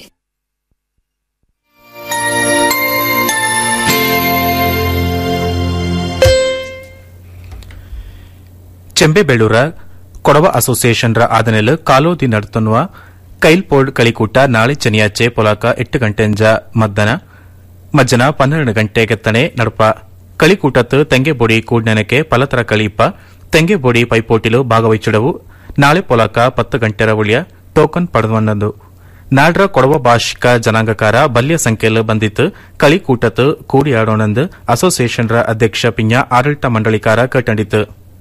ಚೆಂಬೆಬೆಳ್ಳೂರ ಕೊಡವ ಅಸೋಸಿಯೇಷನ್ರ ಆದನೆಲ್ ಕಾಲೋದಿ ನಡ್ತನ್ನುವ ಕೈಲ್ಪೋಡ್ ಕಳಿಕೂಟ ನಾಳೆ ಚನಿಯಾಚೆ ಪೊಲಾಕ ಎಟ್ಟು ಗಂಟೆಂಜ ಮದ್ದನ ಮಜ್ಜನ ಪನ್ನೆರಡು ಗಂಟೆ ಕೆತ್ತನೆ ನಡಪ ಕಳಿಕೂಟತ್ತು ತೆಂಗೆಬೊಡಿ ಕೂಡ್ನೆನಕ್ಕೆ ಪಲತರ ಕಳೀಪ ತೆಂಗೆಬೊಡಿ ಪೈಪೋಟಿಲು ಭಾಗವಹಿಸಿಡವು ನಾಳೆ ಪೊಲಾಕ ಪತ್ತು ಗಂಟೆರ ಉಳಿಯ ಟೋಕನ್ ಪಡೆದೊಂದು ನಾಡ್ರ ಕೊಡವ ಭಾಷಿಕ ಜನಾಂಗಕಾರ ಬಲ್ಯ ಸಂಖ್ಯೆಲ್ ಬಂದಿತ್ತು ಕಳಿಕೂಟತ್ತು ಕೂಡಿಯಾಡೋಣಂದು ಅಸೋಸಿಯೇಷನ್ರ ಅಧ್ಯಕ್ಷ ಪಿಂಜ ಆಡಳಿತ ಮಂಡಳಿಕಾರ ಕಟ್ಟಂಡಿತು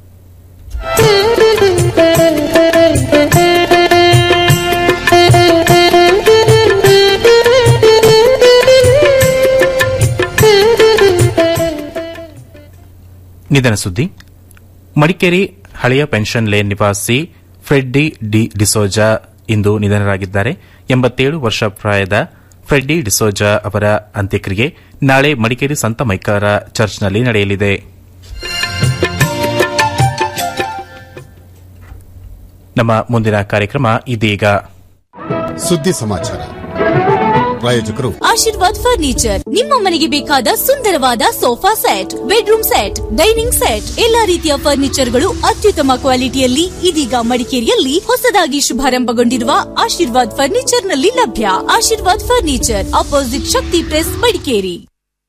ನಿಧನ ಸುದ್ದಿ ಮಡಿಕೇರಿ ಹಳೆಯ ಪೆನ್ಷನ್ ಲೇನ್ ನಿವಾಸಿ ಫ್ರೆಡ್ಡಿ ಡಿ ಡಿಸೋಜಾ ಇಂದು ನಿಧನರಾಗಿದ್ದಾರೆ ಎಂಬತ್ತೇಳು ವರ್ಷ ಪ್ರಾಯದ ಫ್ರೆಡ್ಡಿ ಡಿಸೋಜಾ ಅವರ ಅಂತ್ಯಕ್ರಿಯೆ ನಾಳೆ ಮಡಿಕೇರಿ ಸಂತ ಮೈಕಾರ ಚರ್ಚ್ನಲ್ಲಿ ನಡೆಯಲಿದೆ ನಮ್ಮ ಮುಂದಿನ ಕಾರ್ಯಕ್ರಮ ಇದೀಗ ಸುದ್ದಿ ಸಮಾಚಾರ ಪ್ರಾಯೋಜಕರು ಆಶೀರ್ವಾದ್ ಫರ್ನಿಚರ್ ನಿಮ್ಮ ಮನೆಗೆ ಬೇಕಾದ ಸುಂದರವಾದ sofa set bedroom set dining set ಎಲ್ಲಾ ರೀತಿಯ ಫರ್ನಿಚರ್ಗಳು ಅತ್ಯುತ್ತಮ ಕ್ವಾಲಿಟಿಯಲ್ಲಿ ಇದೀಗ ಮಡಿಕೇರಿಯಲ್ಲಿ ಹೊಸದಾಗಿ ಶುಭಾರಂಭಗೊಂಡಿರುವ ಆಶೀರ್ವಾದ್ ಫರ್ನಿಚರ್ ನಲ್ಲಿ ಲಭ್ಯ Ashirvad furniture opposite Shakti press Madikeri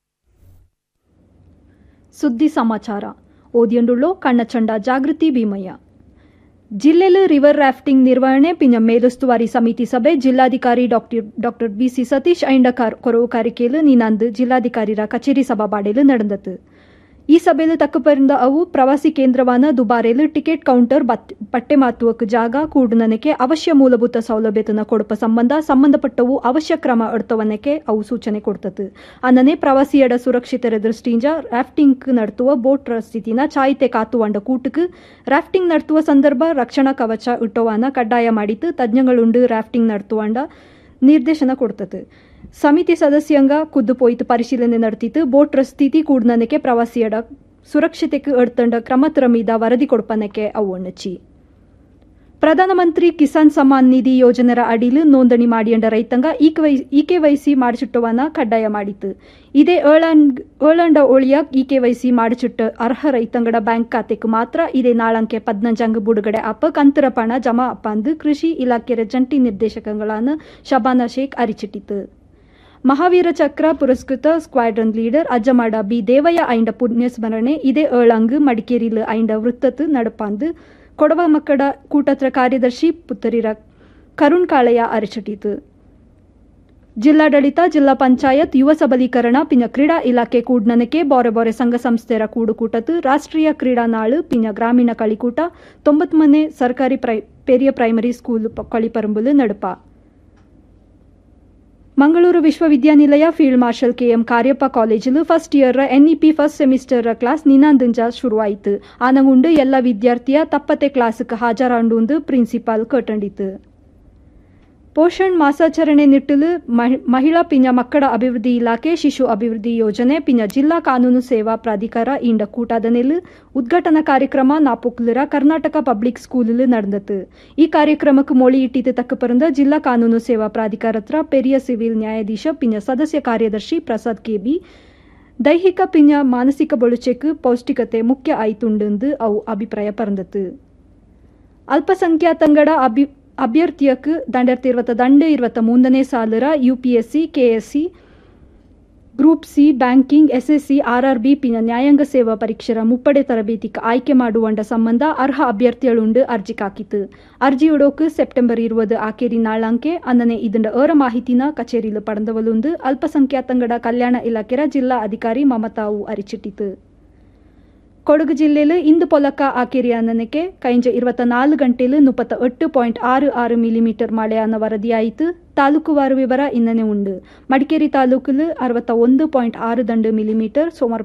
ಸುದ್ದಿ ಸಮಾಚಾರ ಓದಿಯಂಡುಳ್ಳೋ ಕಣ್ಣಚಂಡ ಜಾಗೃತಿ ಭೀಮಯ್ಯ ಜಿಲ್ಲೆಲು ರಿವರ್ ರಾಫ್ಟಿಂಗ್ ನಿರ್ವಹಣೆ ಪಿಂಜ ಮೇಲುಸ್ತುವಾರಿ ಸಮಿತಿ ಸಭೆ ಜಿಲ್ಲಾಧಿಕಾರಿ ಡಾಕ್ಟರ್ ಬಿಸಿ ಸತೀಶ್ ಐಂಡ ಕೊರವು ಕಾರಿಕೆಲು ನಿನಾಂದು ಜಿಲ್ಲಾಧಿಕಾರಿರ ಕಚೇರಿ ಸಭಾಬಾಡೆಲು ನಡೆದತು ಈ ಸಭೆಲು ತಕ್ಕಪರಿಂದ ಅವು ಪ್ರವಾಸಿ ಕೇಂದ್ರವಾನ ದುಬಾರೆಲು ಟಿಕೆಟ್ ಕೌಂಟರ್ ಪಟ್ಟೆ ಮಾತುವಕ್ ಜಾಗ ಕೂಡುನನಕ್ಕೆ ಅವಶ್ಯ ಮೂಲಭೂತ ಸೌಲಭ್ಯತನ ಕೊಡುಪ ಸಂಬಂಧ ಸಂಬಂಧಪಟ್ಟವು ಅವಶ್ಯ ಕ್ರಮ ಎಡ್ತವನಕ್ಕೆ ಅವು ಸೂಚನೆ ಕೊಡ್ತತು ಅನ್ನನೆ ಪ್ರವಾಸಿಯಡ ಸುರಕ್ಷಿತರ ದೃಷ್ಟಿಯಿಂದ ರಾಫ್ಟಿಂಗ್ ನಡೆಸುವ ಬೋಟ್ ಸ್ಥಿತಿನ ಚಾಯಿತೆ ಕಾತುವಂಡ ಕೂಟಕ್ಕೆ ರಾಫ್ಟಿಂಗ್ ನಡೆಸುವ ಸಂದರ್ಭ ರಕ್ಷಣಾ ಕವಚ ಇಟ್ಟವಾನ ಕಡ್ಡಾಯ ಮಾಡಿತು ತಜ್ಞಗಳುಂಡು ರಾಫ್ಟಿಂಗ್ ನಡೆಸುವಂಡ ನಿರ್ದೇಶನ ಕೊಡ್ತತು ಸಮಿತಿ ಸದಸ್ಯಂಗ ಖುದ್ದು ಪೋಯ್ತು ಪರಿಶೀಲನೆ ನಡೆತಿತ್ತು ಬೋಟ್ ಸ್ಥಿತಿ ಕೂಡ್ನನಕ್ಕೆ ಪ್ರವಾಸಿಯಡ ಸುರಕ್ಷತೆಗೆ ಎಡ್ತಂಡ ಕ್ರಮತರ ಮೀದ ವರದಿ ಕೊಡ್ಪನಕ್ಕೆ ಅವು ಒಣ್ಣಚಿ ಪ್ರಧಾನಮಂತ್ರಿ ಕಿಸಾನ್ ಸಮ್ಮಾನ್ ನಿಧಿ ಯೋಜನೆರ ಅಡಿಲು ನೋಂದಣಿ ಮಾಡಿಯಂಡ ರೈತಂಗ ಇಕೆವೈಸಿ ಮಾಡಿಸುಟ್ಟವನ ಕಡ್ಡಾಯ ಮಾಡಿತು ಇದೇ ಏಳಂಡ ಒಳಿಯ ಇಕೆವೈಸಿ ಮಾಡಿಸುಟ್ಟ ಅರ್ಹ ರೈತಂಗಡ ಬ್ಯಾಂಕ್ ಖಾತೆಗೆ ಮಾತ್ರ ಇದೇ ನಾಳಂಕೆ ಪದ್ನಂಜಂಗ್ ಬುಡುಗಡೆ ಅಪ್ಪ ಕಂತರ ಪಣ ಜಮಾ ಅಪ್ಪಂದು ಕೃಷಿ ಇಲಾಖೆಯ ಜಂಟಿ ನಿರ್ದೇಶಕಗಳಾன ಶಬಾನಾ ಶೇಖ್ ಅರಿಚಿಟ್ಟಿತು ಮಹಾವೀರ ಚಕ್ರ ಪುರಸ್ಕೃತ squadron leader Ajjamada B Devaiah ಐಂಡ ಪುಣ್ಯಸ್ಮರಣೆ ಇದೇ ಏಳಂಗ್ ಮಡಿಕೇರಿಲು ಐಂಡ ವೃತ್ತತ್ತು ನಡಪಾಂದು ಕೊಡವ ಮಕ್ಕಳ ಕೂಟತ್ರ ಕಾರ್ಯದರ್ಶಿ ಪುತ್ತರಿರ ಕರುಣ್ ಕಾಳೆಯ ಅರಚಿಟಿತು ಜಿಲ್ಲಾಡಳಿತ ಜಿಲ್ಲಾ ಪಂಚಾಯತ್ ಯುವ ಸಬಲೀಕರಣ ಪಿನ ಕ್ರೀಡಾ ಇಲಾಖೆ ಕೂಡ್ನನಕ್ಕೆ ಬಾರೆ ಬಾರೆ ಸಂಘ ಸಂಸ್ಥೆರ ಕೂಡು ಕೂಟತ್ತು ರಾಷ್ಟ್ರೀಯ ಕ್ರೀಡಾ ನಾಳು ಪಿನ ಗ್ರಾಮೀಣ ಕಳಿಕೂಟ ತೊಂಬತ್ಮನೆ ಸರ್ಕಾರಿ ಪೆರಿಯ ಪ್ರೈಮರಿ ಸ್ಕೂಲ್ ಕಳಿಪರಂಬುಲು ನಡುಪ ಮಂಗಳೂರು ವಿಶ್ವವಿದ್ಯಾನಿಲಯ ಫೀಲ್ಡ್ ಮಾರ್ಷಲ್ ಕೆಎಂ ಕಾರ್ಯಪ್ಪ ಕಾಲೇಜಿಲು first year NEP first semester class ನಿನಾಂದಿಂಜ ಶುರುವಾಯಿತು ಆನಗುಂಡು ಎಲ್ಲ ವಿದ್ಯಾರ್ಥಿಯ ತಪ್ಪತೆ ಕ್ಲಾಸ್ಗೆ ಹಾಜರಾಂಡು ಪ್ರಿನ್ಸಿಪಾಲ್ ಕಟ್ಟಂಡಿತು ಪೋಷಣ್ ಮಾಸಾಚರಣೆ ನಿಟ್ಟಿಲು ಮಹಿಳಾ ಪಿಂಜ ಮಕ್ಕಳ ಅಭಿವೃದ್ಧಿ ಇಲಾಖೆ ಶಿಶು ಅಭಿವೃದ್ಧಿ ಯೋಜನೆ ಪಿಂಜ ಜಿಲ್ಲಾ ಕಾನೂನು ಸೇವಾ ಪ್ರಾಧಿಕಾರ ಇಂಡ ಕೂಟಾದನೆಲು ಉದ್ಘಾಟನಾ ಕಾರ್ಯಕ್ರಮ ನಾಪುಕ್ಲರ ಕರ್ನಾಟಕ ಪಬ್ಲಿಕ್ ಸ್ಕೂಲಿಲು ನಡೆದತು ಈ ಕಾರ್ಯಕ್ರಮಕ್ಕೆ ಮொழி ಇಟ್ಟಿತು ತಕ್ಕ ಪರಂದ ಜಿಲ್ಲಾ ಕಾನೂನು ಸೇವಾ ಪ್ರಾಧಿಕಾರತ್ರ ಪೆರಿಯ ಸಿವಿಲ್ ನ್ಯಾಯಾಧೀಶ ಪಿಂಜ ಸದಸ್ಯ ಕಾರ್ಯದರ್ಶಿ ಪ್ರಸಾದ್ ಕೆಬಿ ದೈಹಿಕ ಪಿಂಜ ಮಾನಸಿಕ ಬಳುಚೆಕ್ ಪೌಷ್ಟಿಕತೆ ಮುಖ್ಯ ಆಯ್ತುಂಡು ಅವು ಅಭಿಪ್ರಾಯ ಪರಂದತು ಅಲ್ಪಸಂಖ್ಯಾತಂಗಡ ಅಭಿ ಅಭ್ಯರ್ಥಿಯಕ್ಕೆ ದಂಡರ್ತಿ ಇರುವತ್ತ ದಂಡ ಇರುವತ್ತ ಮೂಂದನೇ ಸಾಲರ UPSC KSC group C banking SSC RRB ಪಿನ ನ್ಯಾಯಾಂಗ ಸೇವಾ ಪರೀಕ್ಷರ ಮುಪ್ಪಡೆ ತರಬೇತಿಗೆ ಆಯ್ಕೆ ಮಾಡುವಂಡ ಸಂಬಂಧ ಅರ್ಹ ಅಭ್ಯರ್ಥಿകളുണ്ട് ಅರ್ಜಿ ಕಾಕಿತು ಅರ್ಜಿಯೊಡೋಕು ಸೆಪ್ಟೆಂಬರ್ ഇരുപത് ಆಕೇರಿ ನಾಳಂಕೆ ಅನ್ನನೆ ಇದರ ಏರ ಮಾಹಿತಿನ ಕಚೇರಿಲು ಪಡೆದವಲುಂದು ಅಲ್ಪಸಂಖ್ಯಾತಂಗಡ ಕಲ್ಯಾಣ ಇಲಾಖೆರ ಜಿಲ್ಲಾ ಅಧಿಕಾರಿ ಮಮತಾವು ಅರಿಚಿಟ್ಟಿತು ಕೊಡಗು ಜಿಲ್ಲೆയിൽ ಇಂದು ಪೊಲಕ ಆಕೇರಿ ಅನ್ನನಕ್ಕೆ ಕೈಂಜ ഇരുപത്തി നാല് ಗಂಟೆಲ್ ಮುಪ್ಪತ್ತ ಎಟ್ಟು ಪಾಯಿಂಟ್ ಆರು ಆರು ಮಿಲಿಮೀಟರ್ ಮಳೆಯನ್ನು ವರದಿಯಾಯಿತು ತಾಲೂಕುವಾರು ವಿವರ ಇನ್ನನೆ ಉಂಡು ಮಡಿಕೇರಿ ತಾಲೂಕಿಲ್ ಅರವತ್ತ ಒಂದು ಪಾಯಿಂಟ್ ಆರು ದಂಡು ಮಿಲಿಮೀಟರ್ ಸೋಮವಾರ